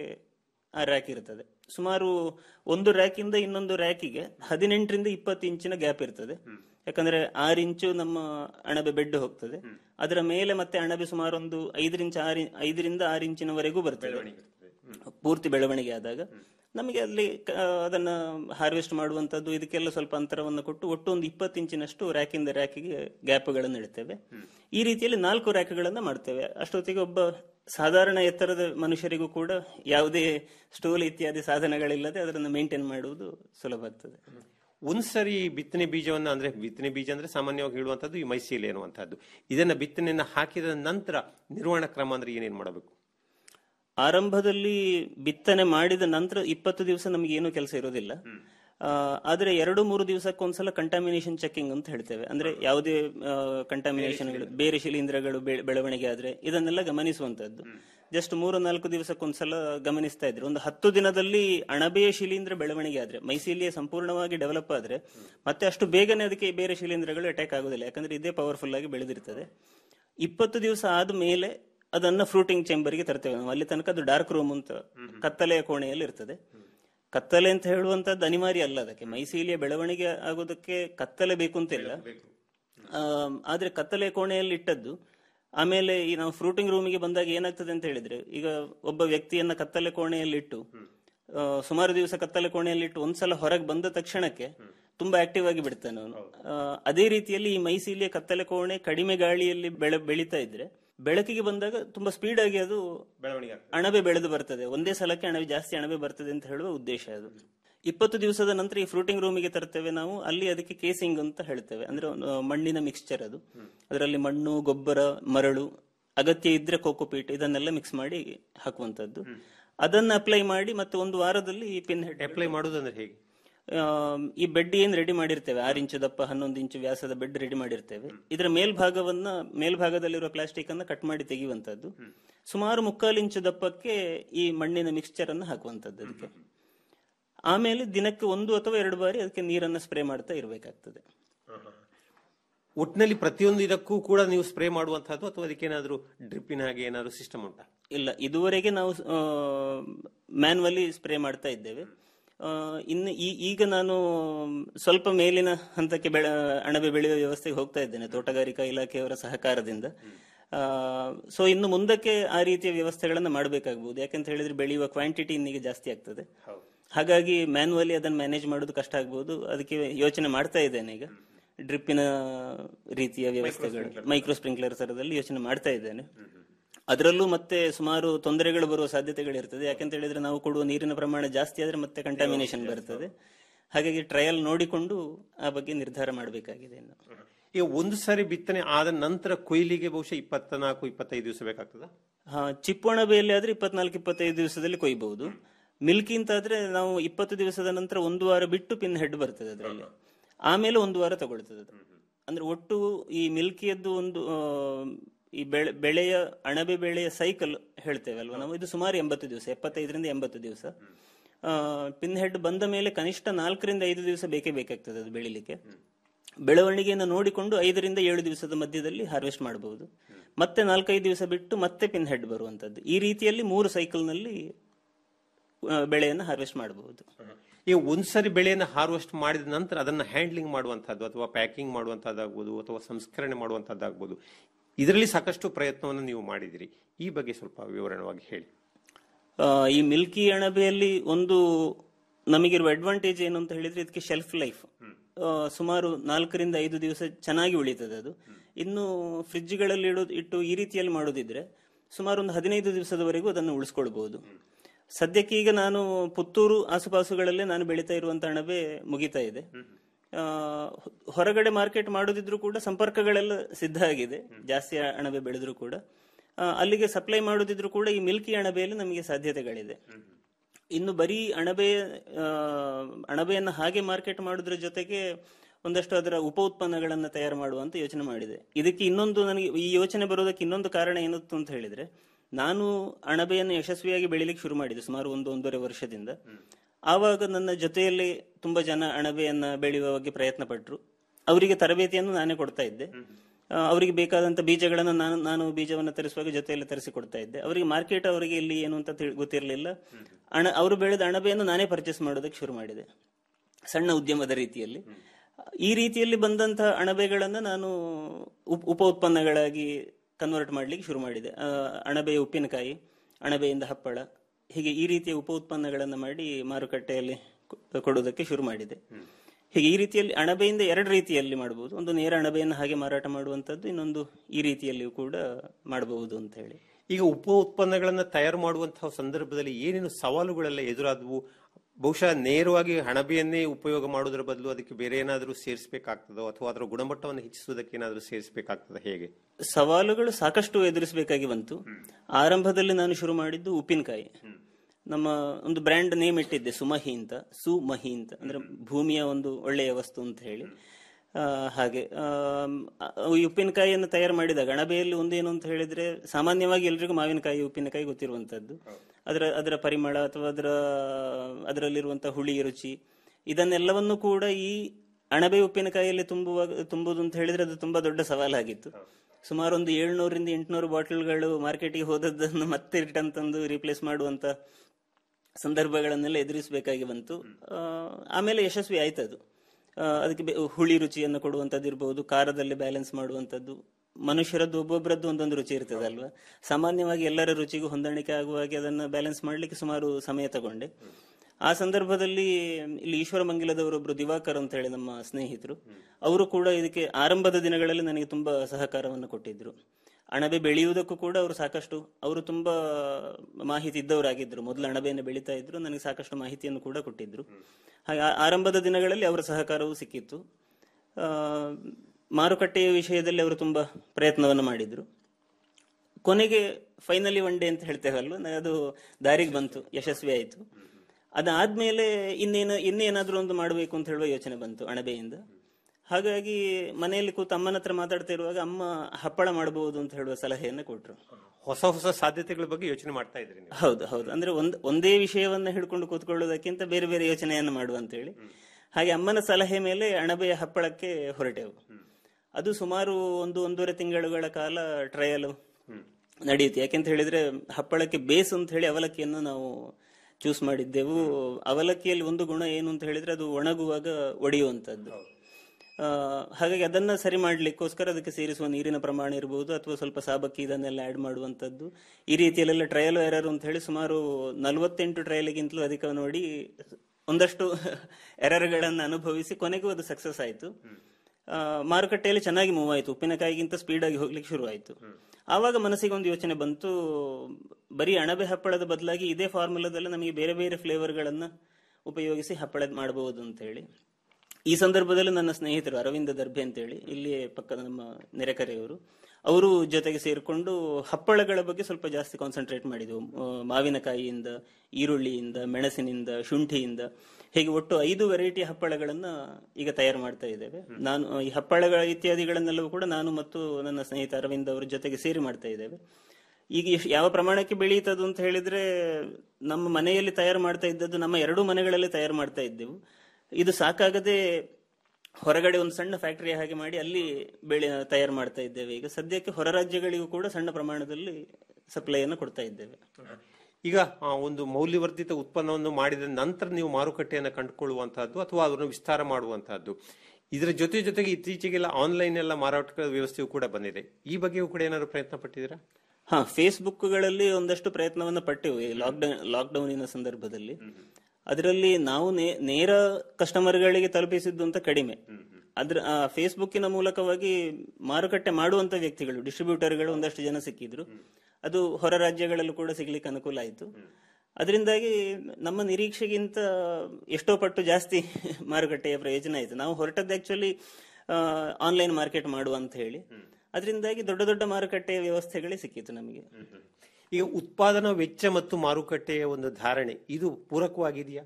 ಆ ರ್ಯಾಕ್ ಇರ್ತದೆ ಸುಮಾರು ಒಂದು ರ್ಯಾಕ್ ಇಂದ ಇನ್ನೊಂದು ರ್ಯಾಕಿಗೆ ಹದಿನೆಂಟರಿಂದ ಇಪ್ಪತ್ತು ಇಂಚಿನ ಗ್ಯಾಪ್ ಇರ್ತದೆ ಯಾಕಂದ್ರೆ ಆರು ಇಂಚು ನಮ್ಮ ಅಣಬೆ ಬೆಡ್ ಹೋಗ್ತದೆ ಅದರ ಮೇಲೆ ಮತ್ತೆ ಅಣಬೆ ಸುಮಾರು ಒಂದು ಐದರಿಂದ ಆರು ಐದರಿಂದ ಆರು ಇಂಚಿನವರೆಗೂ ಬರ್ತದೆ ಪೂರ್ತಿ ಬೆಳವಣಿಗೆ ಆದಾಗ ನಮಗೆ ಅಲ್ಲಿ ಕ- ಅದನ್ನ ಹಾರ್ವೆಸ್ಟ್ ಮಾಡುವಂತದ್ದು ಇದಕ್ಕೆಲ್ಲ ಸ್ವಲ್ಪ ಅಂತರವನ್ನು ಕೊಟ್ಟು ಒಟ್ಟು ಒಂದು ಇಪ್ಪತ್ತು ಇಂಚಿನಷ್ಟು ರ್ಯಾಕಿಂದ ರ್ಯಾಕಿಗೆ ಗ್ಯಾಪ್ಗಳನ್ನು ಇಡ್ತೇವೆ ಈ ರೀತಿಯಲ್ಲಿ ನಾಲ್ಕು ರ್ಯಾಕ್ಗಳನ್ನ ಮಾಡ್ತೇವೆ ಅಷ್ಟೊತ್ತಿಗೆ ಒಬ್ಬ ಸಾಧಾರಣ ಎತ್ತರದ ಮನುಷ್ಯರಿಗೂ ಕೂಡ ಯಾವುದೇ ಸ್ಟೂಲ್ ಇತ್ಯಾದಿ ಸಾಧನಗಳಿಲ್ಲದೆ ಅದನ್ನು ಮೇಂಟೈನ್ ಮಾಡುವುದು ಸುಲಭ ಆಗ್ತದೆ ಒಂದ್ಸರಿ ಬಿತ್ತನೆ ಬೀಜವನ್ನ ಅಂದ್ರೆ ಬಿತ್ತನೆ ಬೀಜ ಅಂದ್ರೆ ಸಾಮಾನ್ಯವಾಗಿ ಹೇಳುವಂತದ್ದು ಈ ಮೈಸೀಲಿ ಅನ್ನುವಂಥದ್ದು ಇದನ್ನ ಬಿತ್ತನೆಯನ್ನ ಹಾಕಿದ ನಂತರ ನಿರ್ವಹಣಾ ಕ್ರಮ ಅಂದ್ರೆ ಏನೇನ್ ಮಾಡಬೇಕು ಆರಂಭದಲ್ಲಿ ಬಿತ್ತನೆ ಮಾಡಿದ ನಂತರ ಇಪ್ಪತ್ತು ದಿವಸ ನಮಗೆ ಏನು ಕೆಲಸ ಇರೋದಿಲ್ಲ ಆ, ಆದ್ರೆ ಎರಡು ಮೂರು ದಿವಸಕ್ಕೊಂದ್ಸಲ ಕಂಟಾಮಿನೇಷನ್ ಚೆಕಿಂಗ್ ಅಂತ ಹೇಳ್ತೇವೆ ಅಂದ್ರೆ ಯಾವುದೇ ಕಂಟಾಮಿನೇಷನ್ ಬೇರೆ ಶಿಲೀಂಧ್ರಗಳು ಬೆ- ಬೆಳವಣಿಗೆ ಆದ್ರೆ ಇದನ್ನೆಲ್ಲ ಗಮನಿಸುವಂತದ್ದು ಜಸ್ಟ್ ಮೂರು ನಾಲ್ಕು ದಿವಸಕ್ಕೊಂದ್ಸಲ ಗಮನಿಸ್ತಾ ಇದ್ರೆ ಒಂದು ಹತ್ತು ದಿನದಲ್ಲಿ ಅಣಬೆಯ ಶಿಲೀಂಧ್ರ ಬೆಳವಣಿಗೆ ಆದ್ರೆ ಮೈಸೀಲಿಯ ಸಂಪೂರ್ಣವಾಗಿ ಡೆವಲಪ್ ಆದ್ರೆ ಮತ್ತೆ ಅಷ್ಟು ಬೇಗನೆ ಅದಕ್ಕೆ ಬೇರೆ ಶಿಲೀಂಧ್ರಗಳು ಅಟ್ಯಾಕ್ ಆಗೋದಿಲ್ಲ ಯಾಕಂದ್ರೆ ಇದೇ ಪವರ್ಫುಲ್ ಆಗಿ ಬೆಳೆದಿರ್ತದೆ ಇಪ್ಪತ್ತು ದಿವಸ ಆದ ಮೇಲೆ ಅದನ್ನ ಫ್ರೂಟಿಂಗ್ ಚೇಂಬರ್ಗೆ ತರ್ತೇವೆ ನಾವು ಅಲ್ಲಿ ತನಕ ಅದು ಡಾರ್ಕ್ ರೂಮ್ ಅಂತ ಕತ್ತಲೆಯ ಕೋಣೆಯಲ್ಲಿ ಇರ್ತದೆ ಕತ್ತಲೆ ಅಂತ ಹೇಳುವಂತದ್ದು ಅನಿವಾರ್ಯ ಅಲ್ಲ ಅದಕ್ಕೆ ಮೈಸೀಲಿಯ ಬೆಳವಣಿಗೆ ಆಗೋದಕ್ಕೆ ಕತ್ತಲೆ ಬೇಕು ಅಂತಿಲ್ಲ ಆಮ್, ಆದ್ರೆ ಕತ್ತಲೆ ಕೋಣೆಯಲ್ಲಿ ಇಟ್ಟದ್ದು ಆಮೇಲೆ ಈ ನಾವು ಫ್ರೂಟಿಂಗ್ ರೂಮಿಗೆ ಬಂದಾಗ ಏನಾಗ್ತದೆ ಅಂತ ಹೇಳಿದ್ರೆ ಈಗ ಒಬ್ಬ ವ್ಯಕ್ತಿಯನ್ನ ಕತ್ತಲೆ ಕೋಣೆಯಲ್ಲಿ ಇಟ್ಟು ಆ, ಸುಮಾರು ದಿವಸ ಕತ್ತಲೆ ಕೋಣೆಯಲ್ಲಿ ಇಟ್ಟು ಒಂದ್ಸಲ ಹೊರಗೆ ಬಂದ ತಕ್ಷಣಕ್ಕೆ ತುಂಬಾ ಆಕ್ಟಿವ್ ಆಗಿ ಬಿಡ್ತಾನೆ ಅವನು ಆ, ಅದೇ ರೀತಿಯಲ್ಲಿ ಈ ಮೈಸೀಲಿಯ ಕತ್ತಲೆ ಕೋಣೆ ಕಡಿಮೆ ಗಾಳಿಯಲ್ಲಿ ಬೆಳೆ ಬೆಳೀತಾ ಇದ್ರೆ ಬೆಳಕಿಗೆ ಬಂದಾಗ ತುಂಬಾ ಸ್ಪೀಡ್ ಆಗಿ ಅದು ಬೆಳವಣಿಗೆ ಅಣಬೆ ಬೆಳೆದು ಬರ್ತದೆ ಒಂದೇ ಸಲಕ್ಕೆ ಅಣಬೆ ಜಾಸ್ತಿ ಅಣಬೆ ಬರ್ತದೆ ಅಂತ ಹೇಳುವ ಉದ್ದೇಶ ಅದು ಇಪ್ಪತ್ತು ದಿವಸದ ನಂತರ ಈ ಫ್ರೂಟಿಂಗ್ ರೂಮಿಗೆ ತರ್ತೇವೆ ನಾವು ಅಲ್ಲಿ ಅದಕ್ಕೆ ಕೇಸಿಂಗ್ ಅಂತ ಹೇಳ್ತೇವೆ ಅಂದ್ರೆ ಒಂದು ಮಣ್ಣಿನ ಮಿಕ್ಸ್ಚರ್ ಅದು ಅದರಲ್ಲಿ ಮಣ್ಣು ಗೊಬ್ಬರ ಮರಳು ಅಗತ್ಯ ಇದ್ರೆ ಕೋಕೋಪೀಟ್ ಇದನ್ನೆಲ್ಲ ಮಿಕ್ಸ್ ಮಾಡಿ ಹಾಕುವಂತದ್ದು ಅದನ್ನ ಅಪ್ಲೈ ಮಾಡಿ ಮತ್ತೆ ಒಂದು ವಾರದಲ್ಲಿ ಈ ಪಿನ್ ಹೆಡ್ ಅಪ್ಲೈ ಮಾಡುದಂದ್ರೆ ಹೇಗೆ ಆಮ್, ಈ ಬೆಡ್ ಏನ್ ರೆಡಿ ಮಾಡಿರ್ತೇವೆ ಆರು ಇಂಚು ದಪ್ಪ ಹನ್ನೊಂದು ಇಂಚು ವ್ಯಾಸದ ಬೆಡ್ ರೆಡಿ ಮಾಡಿರ್ತೇವೆ ಇದರ ಮೇಲ್ಭಾಗವನ್ನ ಮೇಲ್ಭಾಗದಲ್ಲಿರುವ ಪ್ಲಾಸ್ಟಿಕ್ ಅನ್ನ ಕಟ್ ಮಾಡಿ ತೆಗೆಯುವಂತದ್ದು ಸುಮಾರು ಮುಕ್ಕಾಲು ಇಂಚು ದಪ್ಪಕ್ಕೆ ಈ ಮಣ್ಣಿನ ಮಿಕ್ಸ್ಚರ್ ಅನ್ನು ಹಾಕುವಂತದ್ದು ಅದಕ್ಕೆ ಆಮೇಲೆ ದಿನಕ್ಕೆ ಒಂದು ಅಥವಾ ಎರಡು ಬಾರಿ ಅದಕ್ಕೆ ನೀರನ್ನ ಸ್ಪ್ರೇ ಮಾಡ್ತಾ ಇರಬೇಕಾಗ್ತದೆ ಒಟ್ಟಿನಲ್ಲಿ ಪ್ರತಿಯೊಂದು ಇದಕ್ಕೂ ಕೂಡ ನೀವು ಸ್ಪ್ರೇ ಮಾಡುವಂತಹದ್ದು ಅಥವಾ ಅದಕ್ಕೇನಾದ್ರೂ ಡ್ರಿಪ್ಪಿನ ಹಾಗೆ ಏನಾದ್ರು ಸಿಸ್ಟಮ್ ಉಂಟಾ ಇಲ್ಲ ಇದುವರೆಗೆ ನಾವು ಮ್ಯಾನ್ವಲಿ ಸ್ಪ್ರೇ ಮಾಡ್ತಾ ಇದ್ದೇವೆ ಆ, ಇನ್ನು ಈ- ಈಗ ನಾನು ಸ್ವಲ್ಪ ಮೇಲಿನ ಹಂತಕ್ಕೆ ಬೆಳೆ ಅಣಬೆ ಬೆಳೆಯುವ ವ್ಯವಸ್ಥೆಗೆ ಹೋಗ್ತಾ ಇದ್ದೇನೆ ತೋಟಗಾರಿಕಾ ಇಲಾಖೆಯವರ ಸಹಕಾರದಿಂದ ಸೊ ಇನ್ನು ಮುಂದಕ್ಕೆ ಆ ರೀತಿಯ ವ್ಯವಸ್ಥೆಗಳನ್ನು ಮಾಡಬೇಕಾಗಬಹುದು ಯಾಕಂತ ಹೇಳಿದ್ರೆ ಬೆಳೆಯುವ ಕ್ವಾಂಟಿಟಿ ಇನ್ನೀಗ ಜಾಸ್ತಿ ಆಗ್ತದೆ ಹಾಗಾಗಿ ಮ್ಯಾನ್ಯುವಲಿ ಅದನ್ನು ಮ್ಯಾನೇಜ್ ಮಾಡೋದು ಕಷ್ಟ ಆಗ್ಬೋದು ಅದಕ್ಕೆ ಯೋಚನೆ ಮಾಡ್ತಾ ಇದ್ದೇನೆ ಈಗ ಡ್ರಿಪ್ಪಿನ ರೀತಿಯ ವ್ಯವಸ್ಥೆಗಳು ಮೈಕ್ರೋ ಸ್ಪ್ರಿಂಕ್ಲರ್ ತರದಲ್ಲಿ ಯೋಚನೆ ಮಾಡ್ತಾ ಇದ್ದೇನೆ ಅದರಲ್ಲೂ ಮತ್ತೆ ಸುಮಾರು ತೊಂದರೆಗಳು ಬರುವ ಸಾಧ್ಯತೆಗಳಿರ್ತದೆ ಯಾಕಂತ ಹೇಳಿದ್ರೆ ನಾವು ಕೊಡುವ ನೀರಿನ ಪ್ರಮಾಣ ಜಾಸ್ತಿ ಆದ್ರೆ ಮತ್ತೆ ಕಂಟಾಮಿನೇಷನ್ ಬರ್ತದೆ ಹಾಗಾಗಿ ಟ್ರಯಲ್ ನೋಡಿಕೊಂಡು ಆ ಬಗ್ಗೆ ನಿರ್ಧಾರ ಮಾಡಬೇಕಾಗಿದೆ ಇನ್ನು ಈಗ ಒಂದು ಸಾರಿ ಬಿತ್ತನೆ ಆದ ನಂತರ ಕೊಯ್ಲಿಗೆ ಬಹುಶಃ ಇಪ್ಪತ್ನಾಲ್ಕು ಇಪ್ಪತ್ತೈದು ದಿವಸ ಬೇಕಾಗ್ತದ ಹಾ ಚಿಪ್ಪೊಣ ಬೇಲಿ ಆದ್ರೆ ಇಪ್ಪತ್ನಾಲ್ಕು ಇಪ್ಪತ್ತೈದು ದಿವಸದಲ್ಲಿ ಕೊಯ್ಬಹುದು ಮಿಲ್ಕಿ ಅಂತ ಆದ್ರೆ ನಾವು ಇಪ್ಪತ್ತು ದಿವಸದ ನಂತರ ಒಂದು ವಾರ ಬಿಟ್ಟು ಪಿನ್ ಹೆಡ್ ಬರ್ತದೆ ಅದರಲ್ಲಿ ಆಮೇಲೆ ಒಂದು ವಾರ ತಗೊಳ್ತದೆ ಅದು ಅಂದ್ರೆ ಒಟ್ಟು ಈ ಮಿಲ್ಕಿಯದ್ದು ಒಂದು ಆ, ಈ ಬೆಳೆ ಬೆಳೆಯ ಅಣಬೆ ಬೆಳೆಯ ಸೈಕಲ್ ಹೇಳ್ತೇವೆ ಅಲ್ವಾ ನಾವು ಇದು ಸುಮಾರು ಎಂಬತ್ತು ದಿವಸ ಎಪ್ಪತ್ತೈದರಿಂದ ಎಂಬತ್ತು ದಿವಸ ಪಿನ್ ಹೆಡ್ ಬಂದ ಮೇಲೆ ಕನಿಷ್ಠ ನಾಲ್ಕರಿಂದ ಐದು ದಿವಸ ಬೇಕೇ ಬೇಕಾಗ್ತದೆ ಅದು ಬೆಳಿಲಿಕ್ಕೆ ಬೆಳವಣಿಗೆಯನ್ನು ನೋಡಿಕೊಂಡು ಐದರಿಂದ ಏಳು ದಿವಸದ ಮಧ್ಯದಲ್ಲಿ ಹಾರ್ವೆಸ್ಟ್ ಮಾಡಬಹುದು ಮತ್ತೆ ನಾಲ್ಕೈದು ದಿವಸ ಬಿಟ್ಟು ಮತ್ತೆ ಪಿನ್ ಹೆಡ್ ಬರುವಂತದ್ದು ಈ ರೀತಿಯಲ್ಲಿ ಮೂರು ಸೈಕಲ್ನಲ್ಲಿ ಬೆಳೆಯನ್ನು ಹಾರ್ವೆಸ್ಟ್ ಮಾಡಬಹುದು ಈಗ ಒಂದ್ಸರಿ ಬೆಳೆಯನ್ನು ಹಾರ್ವೆಸ್ಟ್ ಮಾಡಿದ ನಂತರ ಅದನ್ನ ಹ್ಯಾಂಡ್ಲಿಂಗ್ ಮಾಡುವಂತಹದ್ದು ಅಥವಾ ಪ್ಯಾಕಿಂಗ್ ಮಾಡುವಂತಹದ್ದಾಗ್ಬೋದು ಅಥವಾ ಸಂಸ್ಕರಣೆ ಮಾಡುವಂತಹದ್ದಾಗ್ಬೋದು ಇದರಲ್ಲಿ ಸಾಕಷ್ಟು ಪ್ರಯತ್ನವನ್ನು ನೀವು ಮಾಡಿದಿರಿ ಈ ಬಗ್ಗೆ ಸ್ವಲ್ಪ ವಿವರಣವಾಗಿ ಹೇಳಿ ಆ, ಈ ಮಿಲ್ಕಿ ಅಣಬೆಯಲ್ಲಿ ಒಂದು ನಮಗಿರುವ ಅಡ್ವಾಂಟೇಜ್ ಏನು ಅಂತ ಹೇಳಿದ್ರೆ ಇದಕ್ಕೆ ಶೆಲ್ಫ್ ಲೈಫ್ ಸುಮಾರು ನಾಲ್ಕರಿಂದ ಐದು ದಿವಸ ಚೆನ್ನಾಗಿ ಉಳಿತದೆ ಅದು ಇನ್ನು ಫ್ರಿಡ್ಜ್ಗಳಲ್ಲಿ ಇಡೋದು ಇಟ್ಟು ಈ ರೀತಿಯಲ್ಲಿ ಮಾಡೋದಿದ್ರೆ ಸುಮಾರು ಒಂದು ಹದಿನೈದು ದಿವಸದವರೆಗೂ ಅದನ್ನು ಉಳಿಸ್ಕೊಳ್ಬಹುದು ಸದ್ಯಕ್ಕೆ ಈಗ ನಾನು ಪುತ್ತೂರು ಆಸುಪಾಸುಗಳಲ್ಲೇ ನಾನು ಬೆಳೀತಾ ಇರುವಂತ ಅಣಬೆ ಮುಗಿತಾ ಇದೆ ಆ, ಹೊ- ಹೊರಗಡೆ ಮಾರ್ಕೆಟ್ ಮಾಡೋದಿದ್ರು ಕೂಡ ಸಂಪರ್ಕಗಳೆಲ್ಲ ಸಿದ್ಧ ಆಗಿದೆ ಜಾಸ್ತಿ ಅಣಬೆ ಬೆಳೆದ್ರು ಕೂಡ ಆ, ಅಲ್ಲಿಗೆ ಸಪ್ಲೈ ಮಾಡೋದಿದ್ರು ಕೂಡ ಈ ಮಿಲ್ಕಿ ಅಣಬೆಯಲ್ಲಿ ನಮಗೆ ಸಾಧ್ಯತೆಗಳಿದೆ ಇನ್ನು ಬರೀ ಅಣಬೆ ಆ, ಅಣಬೆಯನ್ನು ಹಾಗೆ ಮಾರ್ಕೆಟ್ ಮಾಡೋದ್ರ ಜೊತೆಗೆ ಒಂದಷ್ಟು ಅದರ ಉಪ ಉತ್ಪನ್ನಗಳನ್ನು ತಯಾರು ಮಾಡುವಂತ ಯೋಚನೆ ಮಾಡಿದೆ ಇದಕ್ಕೆ ಇನ್ನೊಂದು ನನಗೆ ಈ ಯೋಚನೆ ಬರೋದಕ್ಕೆ ಇನ್ನೊಂದು ಕಾರಣ ಏನಿತ್ತು ಅಂತ ಹೇಳಿದ್ರೆ ನಾನು ಅಣಬೆಯನ್ನು ಯಶಸ್ವಿಯಾಗಿ ಬೆಳಿಲಿಕ್ಕೆ ಶುರು ಮಾಡಿದೆ ಸುಮಾರು ಒಂದು ಒಂದೂವರೆ ವರ್ಷದಿಂದ ಆವಾಗ ನನ್ನ ಜೊತೆಯಲ್ಲಿ ತುಂಬಾ ಜನ ಅಣಬೆಯನ್ನ ಬೆಳೆಯುವ ಬಗ್ಗೆ ಪ್ರಯತ್ನ ಪಟ್ಟರು ಅವರಿಗೆ ತರಬೇತಿಯನ್ನು ನಾನೇ ಕೊಡ್ತಾ ಇದ್ದೆ ಆ, ಅವರಿಗೆ ಬೇಕಾದಂತ ಬೀಜಗಳನ್ನು ನಾನು ನಾನು ಬೀಜವನ್ನು ತರಿಸುವಾಗ ಜೊತೆಯಲ್ಲಿ ತರಿಸಿ ಕೊಡ್ತಾ ಇದ್ದೆ ಅವರಿಗೆ ಮಾರ್ಕೆಟ್ ಅವರಿಗೆ ಇಲ್ಲಿ ಏನು ಅಂತ ತಿಳ್- ಗೊತ್ತಿರಲಿಲ್ಲ ಅಣ ಅವರು ಬೆಳೆದ ಅಣಬೆಯನ್ನು ನಾನೇ ಪರ್ಚೇಸ್ ಮಾಡೋದಕ್ಕೆ ಶುರು ಮಾಡಿದೆ ಸಣ್ಣ ಉದ್ಯಮದ ರೀತಿಯಲ್ಲಿ ಈ ರೀತಿಯಲ್ಲಿ ಬಂದಂತಹ ಅಣಬೆಗಳನ್ನು ನಾನು ಉಪ್- ಉಪ ಉತ್ಪನ್ನಗಳಾಗಿ ಕನ್ವರ್ಟ್ ಮಾಡ್ಲಿಕ್ಕೆ ಶುರು ಮಾಡಿದೆ ಆ, ಅಣಬೆಯ ಉಪ್ಪಿನಕಾಯಿ ಅಣಬೆಯಿಂದ ಹಪ್ಪಳ ಹೀಗೆ ಈ ರೀತಿಯ ಉಪ ಉತ್ಪನ್ನಗಳನ್ನು ಮಾಡಿ ಮಾರುಕಟ್ಟೆಯಲ್ಲಿ ಕೊ- ಕೊಡೋದಕ್ಕೆ ಶುರು ಮಾಡಿದೆ ಹೀಗೆ ಈ ರೀತಿಯಲ್ಲಿ ಅಣಬೆಯಿಂದ ಎರಡು ರೀತಿಯಲ್ಲಿ ಮಾಡಬಹುದು ಒಂದು ನೇರ ಅಣಬೆಯನ್ನು ಹಾಗೆ ಮಾರಾಟ ಮಾಡುವಂತದ್ದು ಇನ್ನೊಂದು ಈ ರೀತಿಯಲ್ಲಿಯೂ ಕೂಡ ಮಾಡಬಹುದು ಅಂತ ಹೇಳಿ ಈಗ ಉಪ ಉತ್ಪನ್ನಗಳನ್ನ ತಯಾರು ಮಾಡುವಂತಹ ಸಂದರ್ಭದಲ್ಲಿ ಏನೇನು ಸವಾಲುಗಳೆಲ್ಲ ಎದುರಾದವು ಬಹುಶಃ ನೇರವಾಗಿ ಹಣಬೆಯನ್ನೇ ಉಪಯೋಗ ಮಾಡೋದ್ರ ಬದಲು ಅದಕ್ಕೆ ಬೇರೆ ಏನಾದರೂ ಸೇರಿಸಬೇಕಾಗ್ತದೋ ಅಥವಾ ಅದರ ಗುಣಮಟ್ಟವನ್ನು ಹೆಚ್ಚಿಸುವುದಕ್ಕೆ ಏನಾದರೂ ಸೇರಿಸಬೇಕಾಗ್ತದ ಹೇಗೆ ಸವಾಲುಗಳು ಸಾಕಷ್ಟು ಎದುರಿಸಬೇಕಾಗಿ ಬಂತು ಆರಂಭದಲ್ಲಿ ನಾನು ಶುರು ಮಾಡಿದ್ದು ಉಪ್ಪಿನಕಾಯಿ ನಮ್ಮ ಒಂದು ಬ್ರ್ಯಾಂಡ್ ನೇಮ್ ಇಟ್ಟಿದ್ದೆ ಸುಮಹಿ ಅಂತ ಸುಮಹಿ ಅಂತ ಅಂದ್ರೆ ಭೂಮಿಯ ಒಂದು ಒಳ್ಳೆಯ ವಸ್ತು ಅಂತ ಹೇಳಿ ಆ, ಹಾಗೆ ಆಮ್, ಆ, ಈ ಉಪ್ಪಿನಕಾಯಿಯನ್ನು ತಯಾರು ಮಾಡಿದಾಗ ಅಣಬೆಯಲ್ಲಿ ಒಂದೇನು ಅಂತ ಹೇಳಿದ್ರೆ ಸಾಮಾನ್ಯವಾಗಿ ಎಲ್ರಿಗೂ ಮಾವಿನಕಾಯಿ ಉಪ್ಪಿನಕಾಯಿ ಗೊತ್ತಿರುವಂತದ್ದು ಅದರ ಅದರ ಪರಿಮಳ ಅಥವಾ ಅದರ ಅದರಲ್ಲಿರುವಂತಹ ಹುಳಿ ರುಚಿ ಇದನ್ನೆಲ್ಲವನ್ನು ಕೂಡ ಈ ಅಣಬೆ ಉಪ್ಪಿನಕಾಯಿಯಲ್ಲಿ ತುಂಬುವಾಗ ತುಂಬುವುದು ಅಂತ ಹೇಳಿದ್ರೆ ಅದು ತುಂಬಾ ದೊಡ್ಡ ಸವಾಲಾಗಿತ್ತು ಸುಮಾರು ಒಂದು ಏಳ್ನೂರಿಂದ ಎಂಟುನೂರು ಬಾಟಲ್ಗಳು ಮಾರ್ಕೆಟಿಗೆ ಹೋದದ್ದನ್ನು ಮತ್ತೆ ರಿಟರ್ನ್ ತಂದು ರೀಪ್ಲೇಸ್ ಮಾಡುವಂತ ಸಂದರ್ಭಗಳನ್ನೆಲ್ಲ ಎದುರಿಸಬೇಕಾಗಿ ಬಂತು ಆ, ಆಮೇಲೆ ಯಶಸ್ವಿ ಆಯ್ತು ಅದು ಆ, ಅದಕ್ಕೆ ಬೆ- ಹುಳಿ ರುಚಿಯನ್ನು ಕೊಡುವಂಥದ್ದು ಇರಬಹುದು ಖಾರದಲ್ಲಿ ಬ್ಯಾಲೆನ್ಸ್ ಮಾಡುವಂಥದ್ದು ಮನುಷ್ಯರದ್ದು ಒಬ್ಬೊಬ್ಬರದ್ದು ಒಂದೊಂದು ರುಚಿ ಇರ್ತದೆ ಅಲ್ವಾ ಸಾಮಾನ್ಯವಾಗಿ ಎಲ್ಲರ ರುಚಿಗೂ ಹೊಂದಾಣಿಕೆ ಆಗುವ ಹಾಗೆ ಅದನ್ನ ಬ್ಯಾಲೆನ್ಸ್ ಮಾಡ್ಲಿಕ್ಕೆ ಸುಮಾರು ಸಮಯ ತಗೊಂಡೆ ಆ ಸಂದರ್ಭದಲ್ಲಿ ಇಲ್ಲಿ ಈಶ್ವರ ಮಂಗಿಲದವರೊಬ್ರು ದಿವಾಕರ್ ಅಂತ ಹೇಳಿ ನಮ್ಮ ಸ್ನೇಹಿತರು ಅವರು ಕೂಡ ಇದಕ್ಕೆ ಆರಂಭದ ದಿನಗಳಲ್ಲಿ ನನಗೆ ತುಂಬಾ ಸಹಕಾರವನ್ನು ಕೊಟ್ಟಿದ್ರು ಅಣಬೆ ಬೆಳೆಯುವುದಕ್ಕೂ ಕೂಡ ಅವರು ಸಾಕಷ್ಟು ಅವರು ತುಂಬಾ ಮಾಹಿತಿ ಇದ್ದವರಾಗಿದ್ರು ಮೊದಲು ಅಣಬೆಯನ್ನು ಬೆಳೀತಾ ಇದ್ರು ನನಗೆ ಸಾಕಷ್ಟು ಮಾಹಿತಿಯನ್ನು ಕೂಡ ಕೊಟ್ಟಿದ್ರು ಹಾಗೆ ಆ- ಆರಂಭದ ದಿನಗಳಲ್ಲಿ ಅವರ ಸಹಕಾರವೂ ಸಿಕ್ಕಿತ್ತು ಆ, ಮಾರುಕಟ್ಟೆಯ ವಿಷಯದಲ್ಲಿ ಅವರು ತುಂಬಾ ಪ್ರಯತ್ನವನ್ನು ಮಾಡಿದ್ರು ಕೊನೆಗೆ ಫೈನಲಿ ಒನ್ ಡೇ ಅಂತ ಹೇಳ್ತೇವಲ್ವ ನ- ಅದು ದಾರಿಗೆ ಬಂತು ಯಶಸ್ವಿ ಆಯಿತು ಅದಾದ್ಮೇಲೆ ಇನ್ನೇನು ಇನ್ನೇನಾದ್ರೂ ಒಂದು ಮಾಡಬೇಕು ಅಂತ ಹೇಳುವ ಯೋಚನೆ ಬಂತು ಅಣಬೆಯಿಂದ ಹಾಗಾಗಿ ಮನೆಯಲ್ಲಿ ಕೂತು ಅಮ್ಮನ ಹತ್ರ ಮಾತಾಡ್ತಾ ಇರುವಾಗ ಅಮ್ಮ ಹಪ್ಪಳ ಮಾಡಬಹುದು ಅಂತ ಹೇಳುವ ಸಲಹೆಯನ್ನು ಕೊಟ್ರು ಹೊಸ ಹೊಸ ಸಾಧ್ಯತೆಗಳ ಬಗ್ಗೆ ಯೋಚನೆ ಮಾಡ್ತಾ ಇದ್ರಿ ನೀವು ಹೌದು ಹೌದು ಅಂದ್ರೆ ಒಂದ್ ಒಂದೇ ವಿಷಯವನ್ನ ಹಿಡ್ಕೊಂಡು ಕೂತ್ಕೊಳ್ಳೋದಕ್ಕಿಂತ ಬೇರೆ ಬೇರೆ ಯೋಚನೆಯನ್ನು ಮಾಡುವ ಅಂತ ಹೇಳಿ ಹಾಗೆ ಅಮ್ಮನ ಸಲಹೆ ಮೇಲೆ ಅಣಬೆಯ ಹಪ್ಪಳಕ್ಕೆ ಹೊರಟೆವು ಅದು ಸುಮಾರು ಒಂದು ಒಂದೂವರೆ ತಿಂಗಳುಗಳ ಕಾಲ ಟ್ರಯಲ್ ನಡೆಯುತ್ತೆ ಯಾಕೆಂತ ಹೇಳಿದ್ರೆ ಹಪ್ಪಳಕ್ಕೆ ಬೇಸ್ ಅಂತ ಹೇಳಿ ಅವಲಕ್ಕಿಯನ್ನು ನಾವು ಚೂಸ್ ಮಾಡಿದ್ದೆವು ಅವಲಕ್ಕಿಯಲ್ಲಿ ಒಂದು ಗುಣ ಏನು ಅಂತ ಹೇಳಿದ್ರೆ ಅದು ಒಣಗುವಾಗ ಒಡೆಯುವಂತದ್ದು ಆ, ಹಾಗಾಗಿ ಅದನ್ನ ಸರಿ ಮಾಡ್ಲಿಕ್ಕೋಸ್ಕರ ಅದಕ್ಕೆ ಸೇರಿಸುವ ನೀರಿನ ಪ್ರಮಾಣ ಇರಬಹುದು ಅಥವಾ ಸ್ವಲ್ಪ ಸಾಬಕ್ಕಿ ಇದನ್ನೆಲ್ಲ ಆಡ್ ಮಾಡುವಂತದ್ದು ಈ ರೀತಿಯಲ್ಲೆಲ್ಲ ಟ್ರಯಲ್ ಎರರ್ ಅಂತ ಹೇಳಿ ಸುಮಾರು ನಲವತ್ತೆಂಟು ಟ್ರಯಲ್ಗಿಂತಲೂ ಅಧಿಕ ನೋಡಿ ಒಂದಷ್ಟು ಎರರ್ಗಳನ್ನು ಅನುಭವಿಸಿ ಕೊನೆಗೂ ಅದು ಸಕ್ಸಸ್ ಆಯಿತು ಮಾರುಕಟ್ಟೆಯಲ್ಲಿ ಚೆನ್ನಾಗಿ ಮೂವ್ ಆಯಿತು ಉಪ್ಪಿನಕಾಯಿಗಿಂತ ಸ್ಪೀಡ್ ಆಗಿ ಹೋಗ್ಲಿಕ್ಕೆ ಶುರು ಆಯಿತು ಆವಾಗ ಮನಸ್ಸಿಗೆ ಒಂದು ಯೋಚನೆ ಬಂತು ಬರೀ ಅಣಬೆ ಹಪ್ಪಳದ ಬದಲಾಗಿ ಇದೇ ಫಾರ್ಮುಲಾದಲ್ಲಿ ನಮಗೆ ಬೇರೆ ಬೇರೆ ಫ್ಲೇವರ್ಗಳನ್ನ ಉಪಯೋಗಿಸಿ ಹಪ್ಪಳ ಮಾಡಬಹುದು ಅಂತ ಹೇಳಿ ಈ ಸಂದರ್ಭದಲ್ಲಿ ನನ್ನ ಸ್ನೇಹಿತರು ಅರವಿಂದ ದರ್ಬೆ ಅಂತೇಳಿ ಇಲ್ಲಿ ಪಕ್ಕದ ನಮ್ಮ ನೆರೆಕರೆಯವರು ಅವರು ಜೊತೆಗೆ ಸೇರಿಕೊಂಡು ಹಪ್ಪಳಗಳ ಬಗ್ಗೆ ಸ್ವಲ್ಪ ಜಾಸ್ತಿ ಕಾನ್ಸಂಟ್ರೇಟ್ ಮಾಡಿದೆವು ಆ, ಮಾವಿನಕಾಯಿಯಿಂದ ಈರುಳ್ಳಿಯಿಂದ ಮೆಣಸಿನಿಂದ ಶುಂಠಿಯಿಂದ ಹೀಗೆ ಒಟ್ಟು ಐದು ವೆರೈಟಿ ಹಪ್ಪಳಗಳನ್ನ ಈಗ ತಯಾರು ಮಾಡ್ತಾ ಇದ್ದೇವೆ ನಾನು ಆ, ಈ ಹಪ್ಪಳಗಳ ಇತ್ಯಾದಿಗಳನ್ನೆಲ್ಲವೂ ಕೂಡ ನಾನು ಮತ್ತು ನನ್ನ ಸ್ನೇಹಿತ ಅರವಿಂದ್ ಅವರ ಜೊತೆಗೆ ಸೇರಿ ಮಾಡ್ತಾ ಇದ್ದೇವೆ ಈಗ ಎಷ್ಟ್- ಯಾವ ಪ್ರಮಾಣಕ್ಕೆ ಬೆಳೀತದು ಅಂತ ಹೇಳಿದ್ರೆ ನಮ್ಮ ಮನೆಯಲ್ಲಿ ತಯಾರು ಮಾಡ್ತಾ ಇದ್ದದ್ದು ನಮ್ಮ ಎರಡು ಮನೆಗಳಲ್ಲಿ ತಯಾರು ಮಾಡ್ತಾ ಇದ್ದೆವು ಇದು ಸಾಕಾಗದೆ ಹೊರಗಡೆ ಒಂದು ಸಣ್ಣ ಫ್ಯಾಕ್ಟರಿ ಹಾಗೆ ಮಾಡಿ ಅಲ್ಲಿ ಬೆಳೆ ತಯಾರು ಮಾಡ್ತಾ ಇದ್ದೇವೆ ಈಗ ಸದ್ಯಕ್ಕೆ ಹೊರ ರಾಜ್ಯಗಳಿಗೂ ಕೂಡ ಸಣ್ಣ ಪ್ರಮಾಣದಲ್ಲಿ ಸಪ್ಲೈಯನ್ನು ಕೊಡ್ತಾ ಇದ್ದೇವೆ ಈಗ ಆ, ಒಂದು ಮೌಲ್ಯವರ್ಧಿತ ಉತ್ಪನ್ನವನ್ನು ಮಾಡಿದ ನಂತರ ನೀವು ಮಾರುಕಟ್ಟೆಯನ್ನು ಕಂಡುಕೊಳ್ಳುವಂತಹದ್ದು ಅಥವಾ ಅದನ್ನು ವಿಸ್ತಾರ ಮಾಡುವಂತಹದ್ದು ಇದರ ಜೊತೆ ಜೊತೆಗೆ ಇತ್ತೀಚೆಗೆಲ್ಲ ಆನ್ಲೈನ್ ಎಲ್ಲ ಮಾರಾಟದ ವ್ಯವಸ್ಥೆಯು ಕೂಡ ಬಂದಿದೆ ಈ ಬಗ್ಗೆಯೂ ಕೂಡ ಏನಾದ್ರು ಪ್ರಯತ್ನ ಪಟ್ಟಿದ್ದೀರಾ ಹಾ ಫೇಸ್ಬುಕ್ಗಳಲ್ಲಿ ಒಂದಷ್ಟು ಪ್ರಯತ್ನವನ್ನ ಪಟ್ಟೆವು ಈ ಲಾಕ್ಡೌನ್ ಲಾಕ್ಡೌನಿನ ಸಂದರ್ಭದಲ್ಲಿ ಅದರಲ್ಲಿ ನಾವು ನೇ- ನೇರ ಕಸ್ಟಮರ್ಗಳಿಗೆ ತಲುಪಿಸಿದ್ದು ಅಂತ ಕಡಿಮೆ ಅದ್ರ ಆ ಫೇಸ್ಬುಕ್ಕಿನ ಮೂಲಕವಾಗಿ ಮಾರುಕಟ್ಟೆ ಮಾಡುವಂತ ವ್ಯಕ್ತಿಗಳು ಡಿಸ್ಟ್ರಿಬ್ಯೂಟರ್ಗಳು ಒಂದಷ್ಟು ಜನ ಸಿಕ್ಕಿದ್ರು ಅದು ಹೊರ ರಾಜ್ಯಗಳಲ್ಲೂ ಕೂಡ ಸಿಗ್ಲಿಕ್ಕೆ ಅನುಕೂಲ ಆಯಿತು ಅದರಿಂದಾಗಿ ನಮ್ಮ ನಿರೀಕ್ಷೆಗಿಂತ ಎಷ್ಟೋ ಪಟ್ಟು ಜಾಸ್ತಿ ಮಾರುಕಟ್ಟೆಯ ಪ್ರಯೋಜನ ಆಯಿತು ನಾವು ಹೊರಟದ್ದು ಆಕ್ಚುಲಿ ಆನ್ಲೈನ್ ಮಾರ್ಕೆಟ್ ಮಾಡುವ ಅಂತ ಹೇಳಿ ಅದರಿಂದಾಗಿ ದೊಡ್ಡ ದೊಡ್ಡ ಮಾರುಕಟ್ಟೆಯ ವ್ಯವಸ್ಥೆಗಳೇ ಸಿಕ್ಕಿತು ನಮಗೆ ಈಗ ಉತ್ಪಾದನಾ ವೆಚ್ಚ ಮತ್ತು ಮಾರುಕಟ್ಟೆಯ ಒಂದು ಧಾರಣೆ ಇದು ಪೂರಕವಾಗಿದೆಯಾ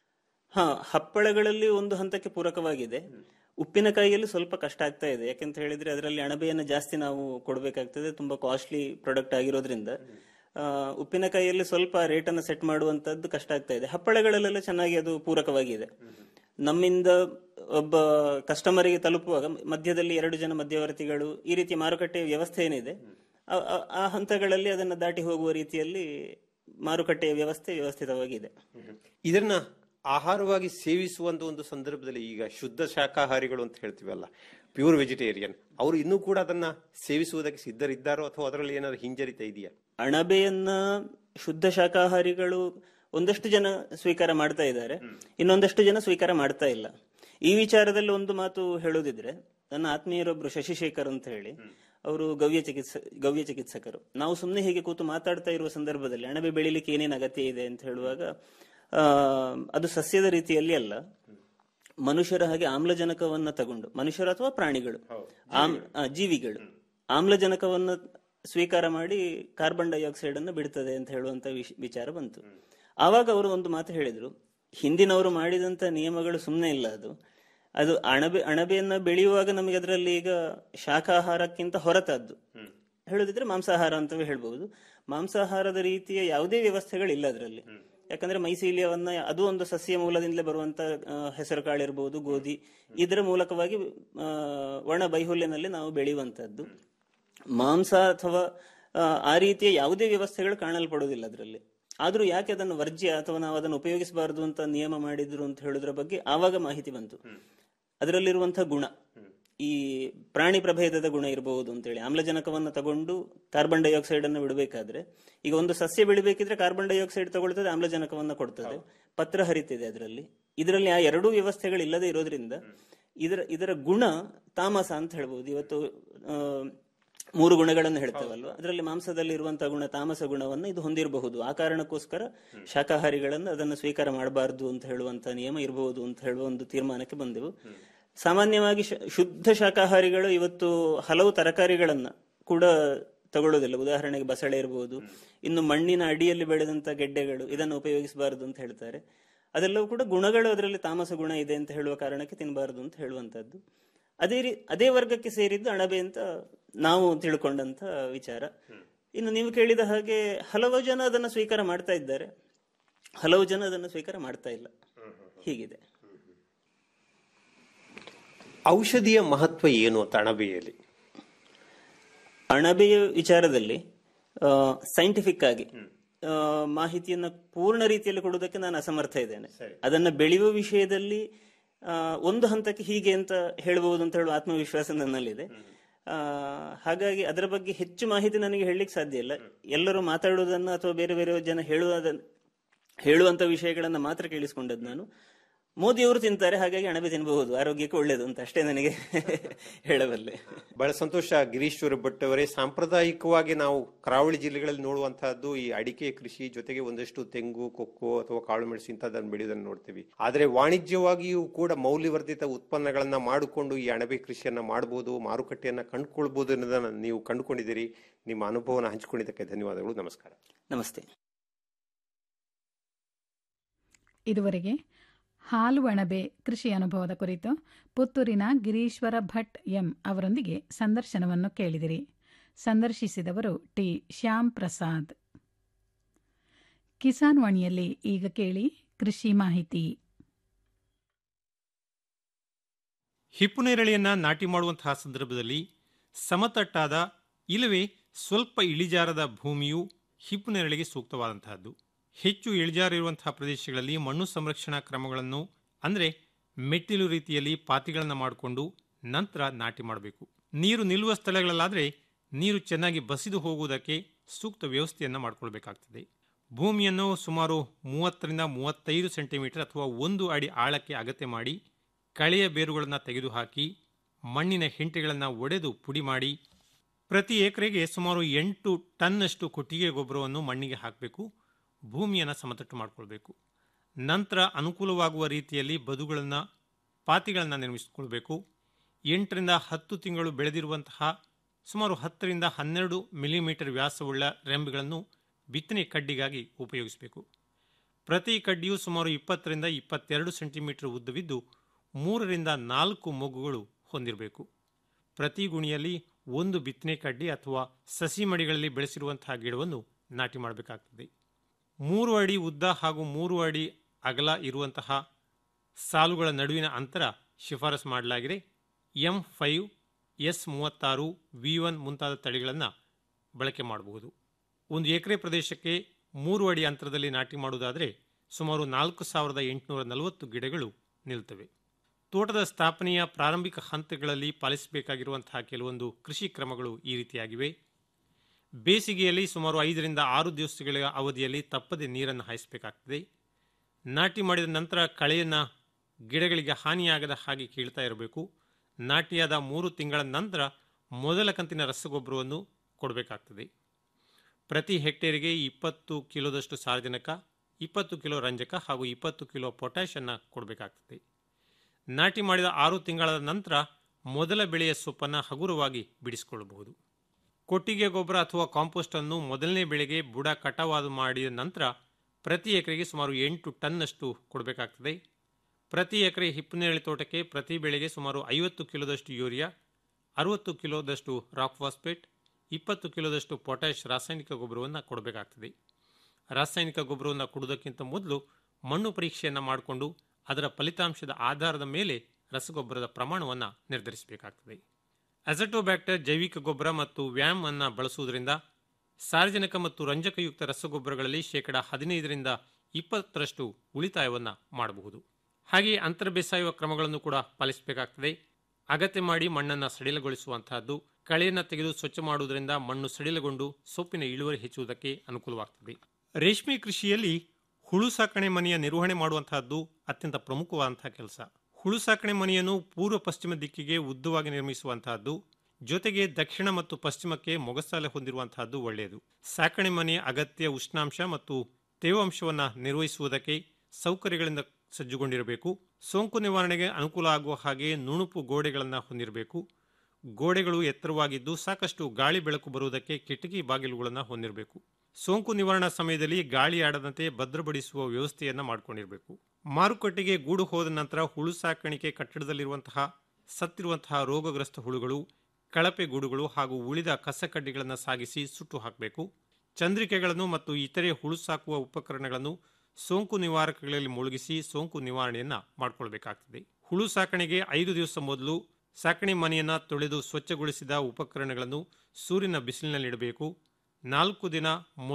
ಹಾ ಹಪ್ಪಳಗಳಲ್ಲಿ ಒಂದು ಹಂತಕ್ಕೆ ಪೂರಕವಾಗಿದೆ ಉಪ್ಪಿನಕಾಯಿಯಲ್ಲಿ ಸ್ವಲ್ಪ ಕಷ್ಟ ಆಗ್ತಾ ಇದೆ ಯಾಕೆಂತ ಹೇಳಿದ್ರೆ ಅದರಲ್ಲಿ ಅಣಬೆಯನ್ನು ಜಾಸ್ತಿ ನಾವು ಕೊಡಬೇಕಾಗ್ತದೆ ತುಂಬಾ ಕಾಸ್ಟ್ಲಿ ಪ್ರಾಡಕ್ಟ್ ಆಗಿರೋದ್ರಿಂದ ಆ, ಉಪ್ಪಿನಕಾಯಿಯಲ್ಲಿ ಸ್ವಲ್ಪ ರೇಟ್ ಅನ್ನು ಸೆಟ್ ಮಾಡುವಂತದ್ದು ಕಷ್ಟ ಆಗ್ತಾ ಇದೆ ಹಪ್ಪಳಗಳಲ್ಲೆಲ್ಲ ಚೆನ್ನಾಗಿ ಅದು ಪೂರಕವಾಗಿದೆ ನಮ್ಮಿಂದ ಒಬ್ಬ ಕಸ್ಟಮರಿಗೆ ತಲುಪುವಾಗ ಮಧ್ಯದಲ್ಲಿ ಎರಡು ಜನ ಮಧ್ಯವರ್ತಿಗಳು ಈ ರೀತಿ ಮಾರುಕಟ್ಟೆಯ ವ್ಯವಸ್ಥೆ ಏನಿದೆ ಆ- ಆ- ಆ ಹಂತಗಳಲ್ಲಿ ಅದನ್ನು ದಾಟಿ ಹೋಗುವ ರೀತಿಯಲ್ಲಿ ಮಾರುಕಟ್ಟೆಯ ವ್ಯವಸ್ಥೆ ವ್ಯವಸ್ಥಿತವಾಗಿದೆ ಇದನ್ನ ಆಹಾರವಾಗಿ ಸೇವಿಸುವಂತ ಒಂದು ಸಂದರ್ಭದಲ್ಲಿ ಈಗ ಶುದ್ಧ ಶಾಕಾಹಾರಿಗಳು ಅಂತ ಹೇಳ್ತೀವಲ್ಲ ಪ್ಯೂರ್ ವೆಜಿಟೇರಿಯನ್ ಅವರು ಇನ್ನೂ ಕೂಡ ಅದನ್ನ ಸೇವಿಸುವುದಕ್ಕೆ ಸಿದ್ಧರಿದ್ದಾರೋ ಅಥವಾ ಅದರಲ್ಲಿ ಏನಾದ್ರು ಹಿಂಜರಿತ ಇದೆಯಾ ಅಣಬೆಯನ್ನ ಶುದ್ಧ ಶಾಕಾಹಾರಿಗಳು ಒಂದಷ್ಟು ಜನ ಸ್ವೀಕಾರ ಮಾಡ್ತಾ ಇದ್ದಾರೆ ಇನ್ನೊಂದಷ್ಟು ಜನ ಸ್ವೀಕಾರ ಮಾಡ್ತಾ ಇಲ್ಲ ಈ ವಿಚಾರದಲ್ಲಿ ಒಂದು ಮಾತು ಹೇಳೋದಿದ್ರೆ ನನ್ನ ಆತ್ಮೀಯರೊಬ್ರು ಶಶಿಶೇಖರ್ ಅಂತ ಹೇಳಿ ಅವರು ಗವ್ಯ ಚಿಕಿತ್ಸ ಗವ್ಯ ಚಿಕಿತ್ಸಕರು ನಾವು ಸುಮ್ಮನೆ ಹೀಗೆ ಕೂತು ಮಾತಾಡ್ತಾ ಇರುವ ಸಂದರ್ಭದಲ್ಲಿ ಅಣಬೆ ಬೆಳಿಲಿಕ್ಕೆ ಏನೇನು ಅಗತ್ಯ ಇದೆ ಅಂತ ಹೇಳುವಾಗ ಆ, ಅದು ಸಸ್ಯದ ರೀತಿಯಲ್ಲಿ ಅಲ್ಲ ಮನುಷ್ಯರ ಹಾಗೆ ಆಮ್ಲಜನಕವನ್ನ ತಗೊಂಡು ಮನುಷ್ಯರು ಅಥವಾ ಪ್ರಾಣಿಗಳು ಆಮ್- ಆ, ಜೀವಿಗಳು ಆಮ್ಲಜನಕವನ್ನ ಸ್ವೀಕಾರ ಮಾಡಿ ಕಾರ್ಬನ್ ಡೈಆಕ್ಸೈಡ್ ಅನ್ನು ಬಿಡ್ತದೆ ಅಂತ ಹೇಳುವಂತ ವಿಷ- ವಿಚಾರ ಬಂತು ಆವಾಗ ಅವರು ಒಂದು ಮಾತು ಹೇಳಿದ್ರು ಹಿಂದಿನವರು ಮಾಡಿದಂತ ನಿಯಮಗಳು ಸುಮ್ಮನೆ ಇಲ್ಲ ಅದು ಅದು ಅಣಬೆ ಅಣಬೆಯನ್ನ ಬೆಳೆಯುವಾಗ ನಮಗೆ ಅದರಲ್ಲಿ ಈಗ ಶಾಖಾಹಾರಕ್ಕಿಂತ ಹೊರತದ್ದು ಹೇಳುದಿದ್ರೆ ಮಾಂಸಾಹಾರ ಅಂತವೇ ಹೇಳ್ಬಹುದು ಮಾಂಸಾಹಾರದ ರೀತಿಯ ಯಾವುದೇ ವ್ಯವಸ್ಥೆಗಳಿಲ್ಲ ಅದರಲ್ಲಿ ಯಾಕಂದ್ರೆ ಮೈಸೀಲಿಯವನ್ನ ಅದು ಒಂದು ಸಸ್ಯ ಮೂಲದಿಂದಲೇ ಬರುವಂತ ಆ, ಹೆಸರು ಕಾಳಿರ್ಬೋದು ಗೋಧಿ ಇದರ ಮೂಲಕವಾಗಿ ಆ, ಒಣ ಬೈಹುಲ್ಯನಲ್ಲಿ ನಾವು ಬೆಳೆಯುವಂತದ್ದು ಮಾಂಸ ಅಥವಾ ಆ, ಆ ರೀತಿಯ ಯಾವುದೇ ವ್ಯವಸ್ಥೆಗಳು ಕಾಣಲ್ಪಡೋದಿಲ್ಲ ಅದರಲ್ಲಿ ಆದ್ರೂ ಯಾಕೆ ಅದನ್ನು ವರ್ಜ್ಯ ಅಥವಾ ನಾವು ಅದನ್ನು ಉಪಯೋಗಿಸಬಾರದು ಅಂತ ನಿಯಮ ಮಾಡಿದ್ರು ಅಂತ ಹೇಳುದ್ರ ಬಗ್ಗೆ ಆವಾಗ ಮಾಹಿತಿ ಬಂತು ಅದರಲ್ಲಿರುವಂತಹ ಗುಣ ಈ ಪ್ರಾಣಿ ಪ್ರಭೇದದ ಗುಣ ಇರಬಹುದು ಅಂತೇಳಿ ಆಮ್ಲಜನಕವನ್ನು ತಗೊಂಡು ಕಾರ್ಬನ್ ಡೈಆಕ್ಸೈಡ್ ಅನ್ನು ಬಿಡಬೇಕಾದ್ರೆ ಈಗ ಒಂದು ಸಸ್ಯ ಬೆಳಿಬೇಕಿದ್ರೆ ಕಾರ್ಬನ್ ಡೈಆಕ್ಸೈಡ್ ತಗೊಳ್ತದೆ ಆಮ್ಲಜನಕವನ್ನ ಕೊಡ್ತದೆ ಪತ್ರ ಹರಿತಿದೆ ಅದರಲ್ಲಿ ಇದರಲ್ಲಿ ಆ ಎರಡೂ ವ್ಯವಸ್ಥೆಗಳು ಇಲ್ಲದೆ ಇರೋದ್ರಿಂದ ಇದರ ಇದರ ಗುಣ ತಾಮಸ ಅಂತ ಹೇಳ್ಬೋದು ಇವತ್ತು ಆ, ಮೂರು ಗುಣಗಳನ್ನು ಹೇಳ್ತೇವಲ್ವಾ ಅದರಲ್ಲಿ ಮಾಂಸದಲ್ಲಿ ಇರುವಂತಹ ಗುಣ ತಾಮಸ ಗುಣವನ್ನು ಇದು ಹೊಂದಿರಬಹುದು ಆ ಕಾರಣಕ್ಕೋಸ್ಕರ ಶಾಕಾಹಾರಿಗಳನ್ನು ಅದನ್ನು ಸ್ವೀಕಾರ ಮಾಡಬಾರದು ಅಂತ ಹೇಳುವಂತ ನಿಯಮ ಇರಬಹುದು ಅಂತ ಹೇಳುವ ಒಂದು ತೀರ್ಮಾನಕ್ಕೆ ಬಂದೆವು ಸಾಮಾನ್ಯವಾಗಿ ಶ- ಶುದ್ಧ ಶಾಕಾಹಾರಿಗಳು ಇವತ್ತು ಹಲವು ತರಕಾರಿಗಳನ್ನ ಕೂಡ ತಗೊಳ್ಳೋದಿಲ್ಲ ಉದಾಹರಣೆಗೆ ಬಸಳೆ ಇರಬಹುದು ಇನ್ನು ಮಣ್ಣಿನ ಅಡಿಯಲ್ಲಿ ಬೆಳೆದಂತ ಗೆಡ್ಡೆಗಳು ಇದನ್ನು ಉಪಯೋಗಿಸಬಾರದು ಅಂತ ಹೇಳ್ತಾರೆ ಅದೆಲ್ಲವೂ ಕೂಡ ಗುಣಗಳು ಅದರಲ್ಲಿ ತಾಮಸ ಗುಣ ಇದೆ ಅಂತ ಹೇಳುವ ಕಾರಣಕ್ಕೆ ತಿನ್ನಬಾರದು ಅಂತ ಹೇಳುವಂತದ್ದು ಅದೇ ರೀ ಅದೇ ವರ್ಗಕ್ಕೆ ಸೇರಿದ್ದು ಅಣಬೆ ಅಂತ ನಾವು ತಿಳ್ಕೊಂಡಂತ ವಿಚಾರ ಇನ್ನು ನೀವು ಕೇಳಿದ ಹಾಗೆ ಹಲವು ಜನ ಅದನ್ನು ಸ್ವೀಕಾರ ಮಾಡ್ತಾ ಇದ್ದಾರೆ ಹಲವು ಜನ ಅದನ್ನು ಸ್ವೀಕಾರ ಮಾಡ್ತಾ ಇಲ್ಲ ಹೀಗಿದೆ ಔಷಧಿಯ ಮಹತ್ವ ಏನು ಅಂತ ಅಣಬೆಯಲ್ಲಿ ಅಣಬೆಯ ವಿಚಾರದಲ್ಲಿ ಸೈಂಟಿಫಿಕ್ ಆಗಿ ಆ, ಮಾಹಿತಿಯನ್ನ ಪೂರ್ಣ ರೀತಿಯಲ್ಲಿ ಕೊಡುವುದಕ್ಕೆ ನಾನು ಅಸಮರ್ಥ ಇದ್ದೇನೆ ಅದನ್ನ ಬೆಳೆಯುವ ವಿಷಯದಲ್ಲಿ ಆ, ಒಂದು ಹಂತಕ್ಕೆ ಹೀಗೆ ಅಂತ ಹೇಳಬಹುದು ಅಂತ ಹೇಳುವ ಆತ್ಮವಿಶ್ವಾಸ ನನ್ನಲ್ಲಿದೆ ಆ, ಹಾಗಾಗಿ ಅದರ ಬಗ್ಗೆ ಹೆಚ್ಚು ಮಾಹಿತಿ ನನಗೆ ಹೇಳಲಿಕ್ಕೆ ಸಾಧ್ಯ ಇಲ್ಲ ಎಲ್ಲರೂ ಮಾತಾಡುವುದನ್ನು ಅಥವಾ ಬೇರೆ ಬೇರೆ ಜನ ಹೇಳುವುದನ್ನ ಹೇಳುವಂತ ವಿಷಯಗಳನ್ನ ಮಾತ್ರ ಕೇಳಿಸ್ಕೊಂಡದ್ದು ನಾನು ಮೋದಿಯವರು ತಿಂತಾರೆ ಹಾಗಾಗಿ ಅಣಬೆ ತಿನ್ನಬಹುದು ಆರೋಗ್ಯಕ್ಕೆ ಒಳ್ಳೇದು ಅಂತ ಅಷ್ಟೇ ನನಗೆ ಹೇಳಬಲ್ಲೆ ಬಹಳ ಸಂತೋಷ ಗಿರೀಶ್ವರ ಭಟ್ ಅವರೇ ಸಾಂಪ್ರದಾಯಿಕವಾಗಿ ನಾವು ಕರಾವಳಿ ಜಿಲ್ಲೆಗಳಲ್ಲಿ ನೋಡುವಂತಹದ್ದು ಈ ಅಡಿಕೆ ಕೃಷಿ ಜೊತೆಗೆ ಒಂದಷ್ಟು ತೆಂಗು ಕೊಕ್ಕೋ ಅಥವಾ ಕಾಳು ಮೆಣಸು ಇಂಥದ್ದನ್ನು ಬೆಳೆಯೋದನ್ನು ನೋಡ್ತೀವಿ ಆದ್ರೆ ವಾಣಿಜ್ಯವಾಗಿಯೂ ಕೂಡ ಮೌಲ್ಯವರ್ಧಿತ ಉತ್ಪನ್ನಗಳನ್ನ ಮಾಡಿಕೊಂಡು ಈ ಅಣಬೆ ಕೃಷಿಯನ್ನ ಮಾಡಬಹುದು ಮಾರುಕಟ್ಟೆಯನ್ನ ಕಂಡುಕೊಳ್ಬಹುದು ಅನ್ನೋದನ್ನ ನೀವು ಕಂಡುಕೊಂಡಿದ್ದೀರಿ ನಿಮ್ಮ ಅನುಭವನ ಹಂಚಿಕೊಂಡಿದ್ದಕ್ಕೆ ಧನ್ಯವಾದಗಳು ನಮಸ್ಕಾರ ನಮಸ್ತೆ ಇದುವರೆಗೆ ಹಾಲು ಅಣಬೆ ಕೃಷಿ ಅನುಭವದ ಕುರಿತು ಪುತ್ತೂರಿನ ಗಿರೀಶ್ವರ ಭಟ್ ಎಂ ಅವರೊಂದಿಗೆ ಸಂದರ್ಶನವನ್ನು ಕೇಳಿದಿರಿ ಸಂದರ್ಶಿಸಿದವರು ಟಿ ಶ್ಯಾಮ್ ಪ್ರಸಾದ್ ಕಿಸಾನ್ ವಾಣಿಯಲ್ಲಿ ಈಗ ಕೇಳಿ ಕೃಷಿ ಮಾಹಿತಿ ಹಿಪ್ಪುನೇರಳೆಯನ್ನ ನಾಟಿ ಮಾಡುವಂತಹ ಸಂದರ್ಭದಲ್ಲಿ ಸಮತಟ್ಟಾದ ಇಲ್ಲವೇ ಸ್ವಲ್ಪ ಇಳಿಜಾರದ ಭೂಮಿಯು ಹಿಪ್ಪುನೇರಳೆಗೆ ಸೂಕ್ತವಾದಂತಹದ್ದು ಹೆಚ್ಚು ಇಳಿಜಾರಿರುವಂತಹ ಪ್ರದೇಶಗಳಲ್ಲಿ ಮಣ್ಣು ಸಂರಕ್ಷಣಾ ಕ್ರಮಗಳನ್ನು ಅಂದರೆ ಮೆಟ್ಟಿಲು ರೀತಿಯಲ್ಲಿ ಪಾತಿಗಳನ್ನು ಮಾಡಿಕೊಂಡು ನಂತರ ನಾಟಿ ಮಾಡಬೇಕು ನೀರು ನಿಲ್ಲುವ ಸ್ಥಳಗಳಲ್ಲಾದರೆ ನೀರು ಚೆನ್ನಾಗಿ ಬಸಿದು ಹೋಗುವುದಕ್ಕೆ ಸೂಕ್ತ ವ್ಯವಸ್ಥೆಯನ್ನು ಮಾಡಿಕೊಳ್ಬೇಕಾಗ್ತದೆ ಭೂಮಿಯನ್ನು ಸುಮಾರು ಮೂವತ್ತರಿಂದ ಮೂವತ್ತೈದು ಸೆಂಟಿಮೀಟರ್ ಅಥವಾ ಒಂದು ಅಡಿ ಆಳಕ್ಕೆ ಅಗತ್ಯ ಮಾಡಿ ಕಳೆಯ ಬೇರುಗಳನ್ನು ತೆಗೆದುಹಾಕಿ ಮಣ್ಣಿನ ಹೆಂಟೆಗಳನ್ನು ಒಡೆದು ಪುಡಿ ಮಾಡಿ ಪ್ರತಿ ಎಕರೆಗೆ ಸುಮಾರು ಎಂಟು ಟನ್ನಷ್ಟು ಕೊಟ್ಟಿಗೆ ಗೊಬ್ಬರವನ್ನು ಮಣ್ಣಿಗೆ ಹಾಕಬೇಕು ಭೂಮಿಯನ್ನು ಸಮತಟ್ಟು ಮಾಡಿಕೊಳ್ಬೇಕು ನಂತರ ಅನುಕೂಲವಾಗುವ ರೀತಿಯಲ್ಲಿ ಬದುಗಳನ್ನು ಪಾತಿಗಳನ್ನು ನಿರ್ಮಿಸಿಕೊಳ್ಬೇಕು ಎಂಟರಿಂದ ಹತ್ತು ತಿಂಗಳು ಬೆಳೆದಿರುವಂತಹ ಸುಮಾರು ಹತ್ತರಿಂದ ಹನ್ನೆರಡು ಮಿಲಿಮೀಟರ್ ವ್ಯಾಸವುಳ್ಳ ರೆಂಬೆಗಳನ್ನು ಬಿತ್ತನೆ ಕಡ್ಡಿಗಾಗಿ ಉಪಯೋಗಿಸಬೇಕು ಪ್ರತಿ ಕಡ್ಡಿಯು ಸುಮಾರು ಇಪ್ಪತ್ತರಿಂದ ಇಪ್ಪತ್ತೆರಡು ಸೆಂಟಿಮೀಟರ್ ಉದ್ದವಿದ್ದು ಮೂರರಿಂದ ನಾಲ್ಕು ಮೊಗ್ಗುಗಳು ಹೊಂದಿರಬೇಕು ಪ್ರತಿ ಗುಣಿಯಲ್ಲಿ ಒಂದು ಬಿತ್ತನೆ ಕಡ್ಡಿ ಅಥವಾ ಸಸಿ ಮಡಿಗಳಲ್ಲಿ ಬೆಳೆಸಿರುವಂತಹ ಗಿಡವನ್ನು ನಾಟಿ ಮಾಡಬೇಕಾಗ್ತದೆ ಮೂರು ಅಡಿ ಉದ್ದ ಹಾಗೂ ಮೂರು ಅಡಿ ಅಗಲ ಇರುವಂತಹ ಸಾಲುಗಳ ನಡುವಿನ ಅಂತರ ಶಿಫಾರಸು ಮಾಡಲಾಗಿದೆ ಎಂ ಫೈವ್ ಎಸ್ ಮೂವತ್ತಾರು ವಿ ಒನ್ ಮುಂತಾದ ತಳಿಗಳನ್ನು ಬಳಕೆ ಮಾಡಬಹುದು ಒಂದು ಎಕರೆ ಪ್ರದೇಶಕ್ಕೆ ಮೂರು ಅಡಿ ಅಂತರದಲ್ಲಿ ನಾಟಿ ಮಾಡುವುದಾದರೆ ಸುಮಾರು ನಾಲ್ಕು ಸಾವಿರದ ಎಂಟುನೂರ ನಲವತ್ತು ಗಿಡಗಳು ನಿಲ್ತವೆ ತೋಟದ ಸ್ಥಾಪನೆಯ ಪ್ರಾರಂಭಿಕ ಹಂತಗಳಲ್ಲಿ ಪಾಲಿಸಬೇಕಾಗಿರುವಂತಹ ಕೆಲವೊಂದು ಕೃಷಿ ಕ್ರಮಗಳು ಈ ರೀತಿಯಾಗಿವೆ ಬೇಸಿಗೆಯಲ್ಲಿ ಸುಮಾರು ಐದರಿಂದ ಆರು ದಿವಸಗಳ ಅವಧಿಯಲ್ಲಿ ತಪ್ಪದೆ ನೀರನ್ನು ಹಾಯಿಸಬೇಕಾಗ್ತದೆ ನಾಟಿ ಮಾಡಿದ ನಂತರ ಕಳೆಯನ್ನು ಗಿಡಗಳಿಗೆ ಹಾನಿಯಾಗದ ಹಾಗೆ ಕೀಳ್ತಾ ಇರಬೇಕು ನಾಟಿಯಾದ ಮೂರು ತಿಂಗಳ ನಂತರ ಮೊದಲ ಕಂತಿನ ರಸಗೊಬ್ಬರವನ್ನು ಕೊಡಬೇಕಾಗ್ತದೆ ಪ್ರತಿ ಹೆಕ್ಟೇರಿಗೆ ಇಪ್ಪತ್ತು ಕಿಲೋದಷ್ಟು ಸಾರಜನಕ ಇಪ್ಪತ್ತು ಕಿಲೋ ರಂಜಕ ಹಾಗೂ ಇಪ್ಪತ್ತು ಕಿಲೋ ಪೊಟ್ಯಾಷನ್ನು ಕೊಡಬೇಕಾಗ್ತದೆ ನಾಟಿ ಮಾಡಿದ ಆರು ತಿಂಗಳ ನಂತರ ಮೊದಲ ಬೆಳೆಯ ಸೊಪ್ಪನ್ನು ಹಗುರವಾಗಿ ಬಿಡಿಸಿಕೊಳ್ಳಬಹುದು ಕೊಟ್ಟಿಗೆ ಗೊಬ್ಬರ ಅಥವಾ ಕಾಂಪೋಸ್ಟ್ ಅನ್ನು ಮೊದಲನೇ ಬೆಳೆಗೆ ಬುಡ ಕಟಾವಾದ ಮಾಡಿದ ನಂತರ ಪ್ರತಿ ಎಕರೆಗೆ ಸುಮಾರು ಎಂಟು ಟನ್ನಷ್ಟು ಕೊಡಬೇಕಾಗ್ತದೆ ಪ್ರತಿ ಎಕರೆ ಹಿಪ್ಪನೇರಳೆ ತೋಟಕ್ಕೆ ಪ್ರತಿ ಬೆಳೆಗೆ ಸುಮಾರು ಐವತ್ತು ಕಿಲೋದಷ್ಟು ಯೂರಿಯಾ ಅರವತ್ತು ಕಿಲೋದಷ್ಟು ರಾಕ್ ಫಾಸ್ಫೇಟ್ ಇಪ್ಪತ್ತು ಕಿಲೋದಷ್ಟು ಪೊಟ್ಯಾಷ್ ರಾಸಾಯನಿಕ ಗೊಬ್ಬರವನ್ನು ಕೊಡಬೇಕಾಗ್ತದೆ ರಾಸಾಯನಿಕ ಗೊಬ್ಬರವನ್ನು ಕೊಡುವುದಕ್ಕಿಂತ ಮೊದಲು ಮಣ್ಣು ಪರೀಕ್ಷೆಯನ್ನು ಮಾಡಿಕೊಂಡು ಅದರ ಫಲಿತಾಂಶದ ಆಧಾರದ ಮೇಲೆ ರಸಗೊಬ್ಬರದ ಪ್ರಮಾಣವನ್ನು ನಿರ್ಧರಿಸಬೇಕಾಗ್ತದೆ ಅಜಟೋಬ್ಯಾಕ್ಟರ್ ಜೈವಿಕ ಗೊಬ್ಬರ ಮತ್ತು ವ್ಯಾಮ್ ಅನ್ನು ಬಳಸುವುದರಿಂದ ಸಾರ್ವಜನಿಕ ಮತ್ತು ರಂಜಕಯುಕ್ತ ರಸಗೊಬ್ಬರಗಳಲ್ಲಿ ಶೇಕಡ ಹದಿನೈದರಿಂದ ಇಪ್ಪತ್ತರಷ್ಟು ಉಳಿತಾಯವನ್ನು ಮಾಡಬಹುದು ಹಾಗೆಯೇ ಅಂತರ ಬೇಸಾಯುವ ಕ್ರಮಗಳನ್ನು ಕೂಡ ಪಾಲಿಸಬೇಕಾಗ್ತದೆ ಅಗತ್ಯ ಮಾಡಿ ಮಣ್ಣನ್ನು ಸಡಿಲಗೊಳಿಸುವಂತಹದ್ದು ಕಳೆಯನ್ನು ತೆಗೆದು ಸ್ವಚ್ಛ ಮಾಡುವುದರಿಂದ ಮಣ್ಣು ಸಡಿಲಗೊಂಡು ಸೊಪ್ಪಿನ ಇಳುವರಿ ಹೆಚ್ಚುವುದಕ್ಕೆ ಅನುಕೂಲವಾಗ್ತದೆ ರೇಷ್ಮೆ ಕೃಷಿಯಲ್ಲಿ ಹುಳು ಸಾಕಣೆ ಮನೆಯ ನಿರ್ವಹಣೆ ಮಾಡುವಂತಹದ್ದು ಅತ್ಯಂತ ಪ್ರಮುಖವಾದಂತಹ ಕೆಲಸ ಹುಳು ಸಾಕಣೆ ಮನೆಯನ್ನು ಪೂರ್ವ ಪಶ್ಚಿಮ ದಿಕ್ಕಿಗೆ ಉದ್ದವಾಗಿ ನಿರ್ಮಿಸುವಂತಹದ್ದು ಜೊತೆಗೆ ದಕ್ಷಿಣ ಮತ್ತು ಪಶ್ಚಿಮಕ್ಕೆ ಮೊಗಸಾಲೆ ಹೊಂದಿರುವಂತಹದ್ದು ಒಳ್ಳೆಯದು ಸಾಕಣೆ ಮನೆಯ ಅಗತ್ಯ ಉಷ್ಣಾಂಶ ಮತ್ತು ತೇವಾಂಶವನ್ನು ನಿರ್ವಹಿಸುವುದಕ್ಕೆ ಸೌಕರ್ಯಗಳಿಂದ ಸಜ್ಜುಗೊಂಡಿರಬೇಕು ಸೋಂಕು ನಿವಾರಣೆಗೆ ಅನುಕೂಲ ಆಗುವ ಹಾಗೆ ನುಣುಪು ಗೋಡೆಗಳನ್ನು ಹೊಂದಿರಬೇಕು ಗೋಡೆಗಳು ಎತ್ತರವಾಗಿದ್ದು ಸಾಕಷ್ಟು ಗಾಳಿ ಬೆಳಕು ಬರುವುದಕ್ಕೆ ಕಿಟಕಿ ಬಾಗಿಲುಗಳನ್ನು ಹೊಂದಿರಬೇಕು ಸೋಂಕು ನಿವಾರಣಾ ಸಮಯದಲ್ಲಿ ಗಾಳಿ ಆಡದಂತೆ ಭದ್ರಪಡಿಸುವ ವ್ಯವಸ್ಥೆಯನ್ನು ಮಾಡಿಕೊಂಡಿರಬೇಕು ಮಾರುಕಟ್ಟೆಗೆ ಗೂಡು ಹೋದ ನಂತರ ಹುಳು ಸಾಕಾಣಿಕೆ ಕಟ್ಟಡದಲ್ಲಿರುವಂತಹ ಸತ್ತಿರುವಂತಹ ರೋಗಗ್ರಸ್ತ ಹುಳುಗಳು ಕಳಪೆ ಗೂಡುಗಳು ಹಾಗೂ ಉಳಿದ ಕಸಕಡ್ಡಿಗಳನ್ನು ಸಾಗಿಸಿ ಸುಟ್ಟು ಹಾಕಬೇಕು ಚಂದ್ರಿಕೆಗಳನ್ನು ಮತ್ತು ಇತರೆ ಹುಳು ಸಾಕುವ ಉಪಕರಣಗಳನ್ನು ಸೋಂಕು ನಿವಾರಕಗಳಲ್ಲಿ ಮುಳುಗಿಸಿ ಸೋಂಕು ನಿವಾರಣೆಯನ್ನ ಮಾಡಿಕೊಳ್ಬೇಕಾಗ್ತದೆ ಹುಳು ಸಾಕಣೆಗೆ ಐದು ದಿವಸ ಮೊದಲು ಸಾಕಣೆ ಮನೆಯನ್ನ ತೊಳೆದು ಸ್ವಚ್ಛಗೊಳಿಸಿದ ಉಪಕರಣಗಳನ್ನು ಸೂರ್ಯನ ಬಿಸಿಲಿನಲ್ಲಿಡಬೇಕು ನಾಲ್ಕು ದಿನ ಮೊದಲು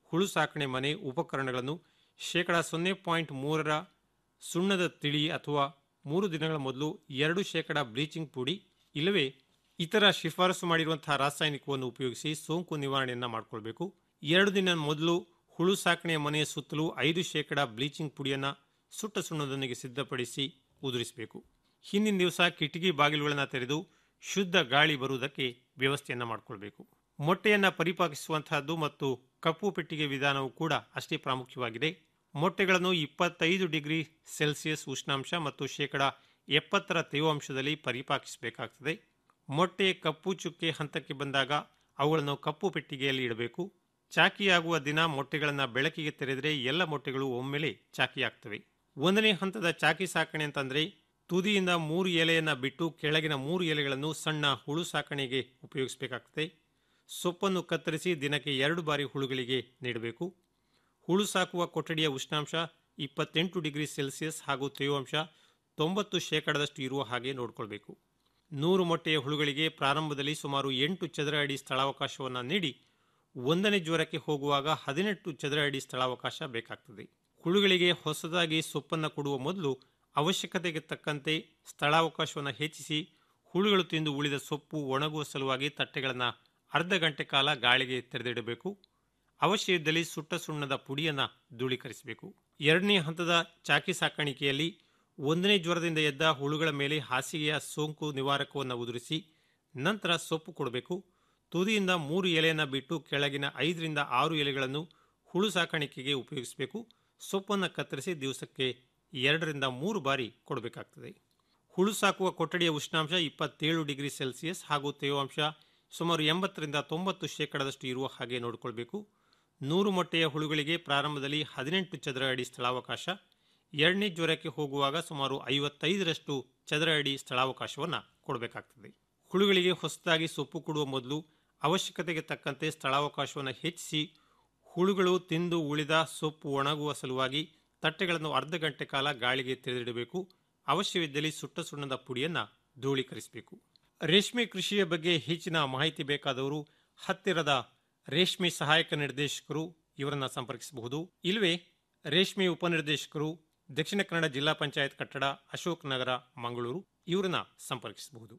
ಹುಳು ಸಾಕಣೆ ಮನೆ ಉಪಕರಣಗಳನ್ನು ಶೇಕಡ ಸೊನ್ನೆ ಪಾಯಿಂಟ್ ಮೂರರ ಸುಣ್ಣದ ತಿಳಿ ಅಥವಾ ಮೂರು ದಿನಗಳ ಮೊದಲು ಎರಡು ಶೇಕಡ ಬ್ಲೀಚಿಂಗ್ ಪುಡಿ ಇಲ್ಲವೇ ಇತರ ಶಿಫಾರಸು ಮಾಡಿರುವಂತಹ ರಾಸಾಯನಿಕವನ್ನು ಉಪಯೋಗಿಸಿ ಸೋಂಕು ನಿವಾರಣೆಯನ್ನು ಮಾಡಿಕೊಳ್ಬೇಕು ಎರಡು ದಿನ ಮೊದಲು ಹುಳು ಸಾಕಣೆಯ ಮನೆಯ ಸುತ್ತಲೂ ಐದು ಶೇಕಡ ಬ್ಲೀಚಿಂಗ್ ಪುಡಿಯನ್ನು ಸುಟ್ಟ ಸುಣ್ಣದೊಂದಿಗೆ ಸಿದ್ಧಪಡಿಸಿ ಉದುರಿಸಬೇಕು ಹಿಂದಿನ ದಿವಸ ಕಿಟಕಿ ಬಾಗಿಲುಗಳನ್ನು ತೆರೆದು ಶುದ್ಧ ಗಾಳಿ ಬರುವುದಕ್ಕೆ ವ್ಯವಸ್ಥೆಯನ್ನು ಮಾಡಿಕೊಳ್ಬೇಕು ಮೊಟ್ಟೆಯನ್ನು ಪರಿಪಾಕಿಸುವಂತಹದ್ದು ಮತ್ತು ಕಪ್ಪು ಪೆಟ್ಟಿಗೆ ವಿಧಾನವು ಕೂಡ ಅಷ್ಟೇ ಪ್ರಾಮುಖ್ಯವಾಗಿದೆ ಮೊಟ್ಟೆಗಳನ್ನು ಇಪ್ಪತ್ತೈದು ಡಿಗ್ರಿ ಸೆಲ್ಸಿಯಸ್ ಉಷ್ಣಾಂಶ ಮತ್ತು ಶೇಕಡ ಎಪ್ಪತ್ತರ ತೇವಾಂಶದಲ್ಲಿ ಪರಿಪಾಕಿಸಬೇಕಾಗ್ತದೆ ಮೊಟ್ಟೆ ಕಪ್ಪು ಚುಕ್ಕೆ ಹಂತಕ್ಕೆ ಬಂದಾಗ ಅವುಗಳನ್ನು ಕಪ್ಪು ಪೆಟ್ಟಿಗೆಯಲ್ಲಿ ಇಡಬೇಕು ಚಾಕಿಯಾಗುವ ದಿನ ಮೊಟ್ಟೆಗಳನ್ನು ಬೆಳಕಿಗೆ ತೆರೆದರೆ ಎಲ್ಲ ಮೊಟ್ಟೆಗಳು ಒಮ್ಮೆಲೆ ಚಾಕಿಯಾಗ್ತವೆ ಒಂದನೇ ಹಂತದ ಚಾಕಿ ಸಾಕಣೆ ಅಂತಂದ್ರೆ ತುದಿಯಿಂದ ಮೂರು ಎಲೆಯನ್ನ ಬಿಟ್ಟು ಕೆಳಗಿನ ಮೂರು ಎಲೆಗಳನ್ನು ಸಣ್ಣ ಹುಳು ಸಾಕಣೆಗೆ ಉಪಯೋಗಿಸಬೇಕಾಗ್ತದೆ ಸೊಪ್ಪನ್ನು ಕತ್ತರಿಸಿ ದಿನಕ್ಕೆ ಎರಡು ಬಾರಿ ಹುಳುಗಳಿಗೆ ನೀಡಬೇಕು ಹುಳು ಸಾಕುವ ಕೊಠಡಿಯ ಉಷ್ಣಾಂಶ ಇಪ್ಪತ್ತೆಂಟು ಡಿಗ್ರಿ ಸೆಲ್ಸಿಯಸ್ ಹಾಗೂ ತೇವಾಂಶ ತೊಂಬತ್ತು ಶೇಕಡದಷ್ಟು ಇರುವ ಹಾಗೆ ನೋಡಿಕೊಳ್ಬೇಕು ನೂರು ಮೊಟ್ಟೆಯ ಹುಳುಗಳಿಗೆ ಪ್ರಾರಂಭದಲ್ಲಿ ಸುಮಾರು ಎಂಟು ಚದರ ಅಡಿ ಸ್ಥಳಾವಕಾಶವನ್ನು ನೀಡಿ ಒಂದನೇ ಜ್ವರಕ್ಕೆ ಹೋಗುವಾಗ ಹದಿನೆಂಟು ಚದರ ಅಡಿ ಸ್ಥಳಾವಕಾಶ ಬೇಕಾಗ್ತದೆ ಹುಳುಗಳಿಗೆ ಹೊಸದಾಗಿ ಸೊಪ್ಪನ್ನು ಕೊಡುವ ಮೊದಲು ಅವಶ್ಯಕತೆಗೆ ತಕ್ಕಂತೆ ಸ್ಥಳಾವಕಾಶವನ್ನು ಹೆಚ್ಚಿಸಿ ಹುಳುಗಳು ತಿಂದು ಉಳಿದ ಸೊಪ್ಪು ಒಣಗುವ ಸಲುವಾಗಿ ತಟ್ಟೆಗಳನ್ನು ಅರ್ಧ ಗಂಟೆ ಕಾಲ ಗಾಳಿಗೆ ತೆರೆದಿಡಬೇಕು ಅವಶ್ಯ ಇದ್ದಲ್ಲಿ ಸುಟ್ಟ ಸುಣ್ಣದ ಪುಡಿಯನ್ನು ಧೂಳೀಕರಿಸಬೇಕು ಎರಡನೇ ಹಂತದ ಚಾಕಿ ಸಾಕಾಣಿಕೆಯಲ್ಲಿ ಒಂದನೇ ಜ್ವರದಿಂದ ಎದ್ದ ಹುಳುಗಳ ಮೇಲೆ ಹಾಸಿಗೆಯ ಸೋಂಕು ನಿವಾರಕವನ್ನು ಉದುರಿಸಿ ನಂತರ ಸೊಪ್ಪು ಕೊಡಬೇಕು ತುದಿಯಿಂದ ಮೂರು ಎಲೆಯನ್ನು ಬಿಟ್ಟು ಕೆಳಗಿನ ಐದರಿಂದ ಆರು ಎಲೆಗಳನ್ನು ಹುಳು ಸಾಕಾಣಿಕೆಗೆ ಉಪಯೋಗಿಸಬೇಕು ಸೊಪ್ಪನ್ನು ಕತ್ತರಿಸಿ ದಿವಸಕ್ಕೆ ಎರಡರಿಂದ ಮೂರು ಬಾರಿ ಕೊಡಬೇಕಾಗ್ತದೆ ಹುಳು ಸಾಕುವ ಕೊಠಡಿಯ ಉಷ್ಣಾಂಶ ಇಪ್ಪತ್ತೇಳು ಡಿಗ್ರಿ ಸೆಲ್ಸಿಯಸ್ ಹಾಗೂ ತೇವಾಂಶ ಸುಮಾರು ಎಂಬತ್ತರಿಂದ ತೊಂಬತ್ತು ಶೇಕಡದಷ್ಟು ಇರುವ ಹಾಗೆ ನೋಡಿಕೊಳ್ಬೇಕು ನೂರು ಮೊಟ್ಟೆಯ ಹುಳುಗಳಿಗೆ ಪ್ರಾರಂಭದಲ್ಲಿ ಹದಿನೆಂಟು ಚದರ ಅಡಿ ಸ್ಥಳಾವಕಾಶ ಎರಡನೇ ಜ್ವರಕ್ಕೆ ಹೋಗುವಾಗ ಸುಮಾರು ಐವತ್ತೈದರಷ್ಟು ಚದರ ಅಡಿ ಸ್ಥಳಾವಕಾಶವನ್ನು ಕೊಡಬೇಕಾಗ್ತದೆ ಹುಳುಗಳಿಗೆ ಹೊಸದಾಗಿ ಸೊಪ್ಪು ಕೊಡುವ ಮೊದಲು ಅವಶ್ಯಕತೆಗೆ ತಕ್ಕಂತೆ ಸ್ಥಳಾವಕಾಶವನ್ನು ಹೆಚ್ಚಿಸಿ ಹುಳುಗಳು ತಿಂದು ಉಳಿದ ಸೊಪ್ಪು ಒಣಗುವ ಸಲುವಾಗಿ ತಟ್ಟೆಗಳನ್ನು ಅರ್ಧ ಗಂಟೆ ಕಾಲ ಗಾಳಿಗೆ ತೆರೆದಿಡಬೇಕು ಅವಶ್ಯವಿದ್ದಲ್ಲಿ ಸುಟ್ಟ ಸುಣ್ಣದ ಪುಡಿಯನ್ನು ಧೂಳೀಕರಿಸಬೇಕು ರೇಷ್ಮೆ ಕೃಷಿಯ ಬಗ್ಗೆ ಹೆಚ್ಚಿನ ಮಾಹಿತಿ ಬೇಕಾದವರು ಹತ್ತಿರದ ರೇಷ್ಮೆ ಸಹಾಯಕ ನಿರ್ದೇಶಕರು ಇವರನ್ನ ಸಂಪರ್ಕಿಸಬಹುದು ಇಲ್ಲವೇ ರೇಷ್ಮೆ ಉಪನಿರ್ದೇಶಕರು ದಕ್ಷಿಣ ಕನ್ನಡ ಜಿಲ್ಲಾ ಪಂಚಾಯತ್ ಕಟ್ಟಡ ಅಶೋಕ್ ನಗರ ಮಂಗಳೂರು ಇವರನ್ನ ಸಂಪರ್ಕಿಸಬಹುದು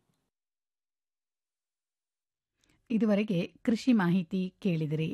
ಇದುವರೆಗೆ ಕೃಷಿ ಮಾಹಿತಿ ಕೇಳಿದಿರಿ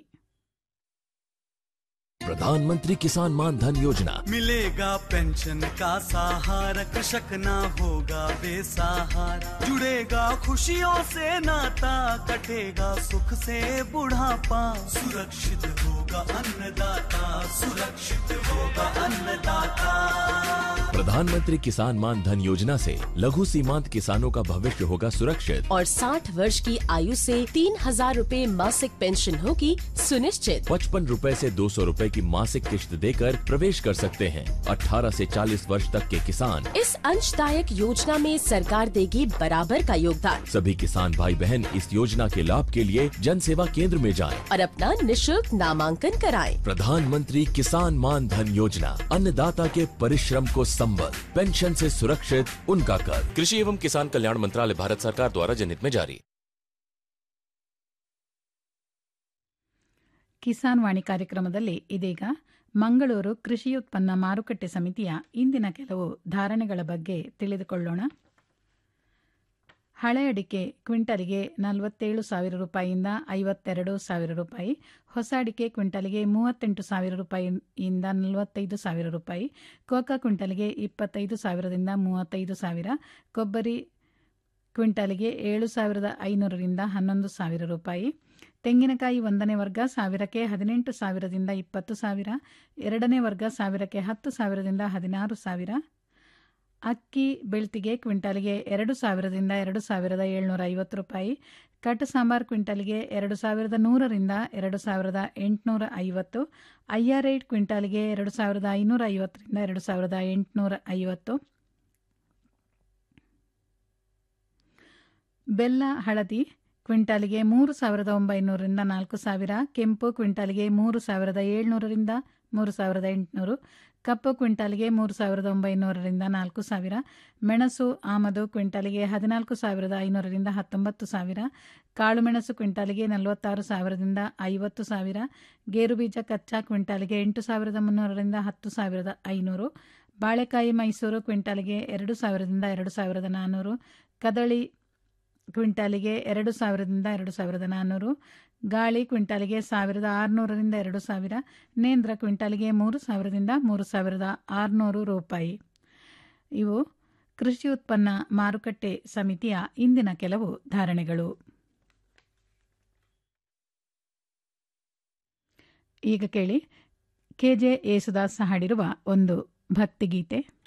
प्रधानमंत्री किसान मान धन योजना मिलेगा पेंशन का सहारा कृषक ना होगा बेसहारा जुड़ेगा खुशियों से नाता कटेगा सुख से बुढ़ापा सुरक्षित होगा अन्नदाता सुरक्षित होगा अन्नदाता प्रधानमंत्री किसान मान धन योजना से लघु सीमांत किसानों का भविष्य होगा सुरक्षित और 60 वर्ष की आयु से तीन हजार रूपए मासिक पेंशन होगी सुनिश्चित पचपन रूपए से दो सौ रूपए की मासिक किश्त देकर प्रवेश कर सकते हैं 18 से 40 वर्ष तक के किसान इस अंशदायक योजना में सरकार देगी बराबर का योगदान सभी किसान भाई बहन इस योजना के लाभ के लिए जन सेवा केंद्र में जाएं। और अपना निशुल्क नामांकन कराएं। प्रधानमंत्री किसान मान धन योजना अन्नदाता के परिश्रम को संबल पेंशन से सुरक्षित उनका कर कृषि एवं किसान कल्याण मंत्रालय भारत सरकार द्वारा जनहित में जारी ಕಿಸಾನ್ ವಾಣಿ ಕಾರ್ಯಕ್ರಮದಲ್ಲಿ ಇದೀಗ ಮಂಗಳೂರು ಕೃಷಿಯುತ್ಪನ್ನ ಮಾರುಕಟ್ಟೆ ಸಮಿತಿಯ ಇಂದಿನ ಕೆಲವು ಧಾರಣೆಗಳ ಬಗ್ಗೆ ತಿಳಿದುಕೊಳ್ಳೋಣ ಹಳೆ ಅಡಿಕೆ ಕ್ವಿಂಟಲಿಗೆ ನಲವತ್ತೇಳು ಸಾವಿರ ರೂಪಾಯಿಯಿಂದ ಐವತ್ತೆರಡು ಸಾವಿರ ರೂಪಾಯಿ ಹೊಸ ಅಡಿಕೆ ಕ್ವಿಂಟಲಿಗೆ ಮೂವತ್ತೆಂಟು ಸಾವಿರ ರೂಪಾಯಿಯಿಂದ ನಲವತ್ತೈದು ಸಾವಿರ ರೂಪಾಯಿ ಕೋಕಾ ಕ್ವಿಂಟಲಿಗೆ ಇಪ್ಪತ್ತೈದು ಸಾವಿರದಿಂದ ಮೂವತ್ತೈದು ಸಾವಿರ ಕೊಬ್ಬರಿ ಕ್ವಿಂಟಲಿಗೆ ಏಳು ಸಾವಿರದ ಐನೂರರಿಂದ ಹನ್ನೊಂದು ಸಾವಿರ ರೂಪಾಯಿ ತೆಂಗಿನಕಾಯಿ ಒಂದನೇ ವರ್ಗ ಸಾವಿರಕ್ಕೆ ಹದಿನೆಂಟು ಸಾವಿರದಿಂದ ಇಪ್ಪತ್ತು ಸಾವಿರ ಎರಡನೇ ವರ್ಗ ಸಾವಿರಕ್ಕೆ ಹತ್ತು ಸಾವಿರದಿಂದ ಹದಿನಾರು ಸಾವಿರ ಅಕ್ಕಿ ಬೆಳ್ತಿಗೆ ಕ್ವಿಂಟಲ್ಗೆ ಎರಡು ಸಾವಿರದಿಂದ ಎರಡು ಸಾವಿರದ ಏಳ್ನೂರ ಐವತ್ತು ರೂಪಾಯಿ ಕಟ್ಟು ಸಾಂಬಾರ್ ಕ್ವಿಂಟಲ್ಗೆ ಎರಡು ಸಾವಿರದ ನೂರರಿಂದ ಎರಡು ಸಾವಿರದ ಎಂಟುನೂರ ಐವತ್ತು ಐಆರ್ ಏಟ್ ಕ್ವಿಂಟಲ್ಗೆ ಎರಡು ಸಾವಿರದ ಐನೂರ ಐವತ್ತರಿಂದ ಎರಡು ಸಾವಿರದ ಎಂಟುನೂರ ಐವತ್ತು ಬೆಲ್ಲ ಹಳದಿ ಕ್ವಿಂಟಾಲಿಗೆ ಮೂರು ಸಾವಿರದ ಒಂಬೈನೂರರಿಂದ ನಾಲ್ಕು ಸಾವಿರ ಕೆಂಪು ಕ್ವಿಂಟಾಲಿಗೆ ಮೂರು ಸಾವಿರದ ಏಳ್ನೂರರಿಂದ ಮೂರು ಸಾವಿರದ ಎಂಟುನೂರು ಕಪ್ಪು ಕ್ವಿಂಟಾಲಿಗೆ ಮೂರು ಸಾವಿರದ ಒಂಬೈನೂರರಿಂದ ನಾಲ್ಕು ಸಾವಿರ ಮೆಣಸು ಆಮದು ಕ್ವಿಂಟಾಲಿಗೆ ಹದಿನಾಲ್ಕು ಸಾವಿರದ ಐನೂರರಿಂದ ಹತ್ತೊಂಬತ್ತು ಸಾವಿರ ಕಾಳುಮೆಣಸು ಕ್ವಿಂಟಾಲಿಗೆ ನಲವತ್ತಾರು ಸಾವಿರದಿಂದ ಐವತ್ತು ಸಾವಿರ ಗೇರುಬೀಜ ಕಚ್ಚಾ ಕ್ವಿಂಟಾಲಿಗೆ ಎಂಟು ಸಾವಿರದ ಮುನ್ನೂರರಿಂದ ಹತ್ತು ಸಾವಿರದ ಐನೂರು ಬಾಳೆಕಾಯಿ ಮೈಸೂರು ಕ್ವಿಂಟಾಲಿಗೆ ಎರಡು ಸಾವಿರದಿಂದ ಎರಡು ಸಾವಿರದ ನಾನ್ನೂರು ಕದಳಿ ಕ್ವಿಂಟಾಲಿಗೆ ಎರಡು ಸಾವಿರದಿಂದ ಎರಡು ಸಾವಿರದ ನಾನ್ನೂರು ಗಾಳಿ ಕ್ವಿಂಟಾಲಿಗೆ ಸಾವಿರದ ಆರುನೂರರಿಂದ ಎರಡು ಸಾವಿರ ನೇಂದ್ರ ಕ್ವಿಂಟಾಲಿಗೆ ಮೂರು ಸಾವಿರದಿಂದ ಮೂರು ಸಾವಿರದ ಆರುನೂರು ರೂಪಾಯಿ ಇವು ಕೃಷಿ ಉತ್ಪನ್ನ ಮಾರುಕಟ್ಟೆ ಸಮಿತಿಯ ಇಂದಿನ ಕೆಲವು ಧಾರಣೆಗಳು ಈಗ ಕೇಳಿ ಕೆಜೆ ಯೇಸುದಾಸ್ ಹಾಡಿರುವ ಒಂದು ಭಕ್ತಿಗೀತೆ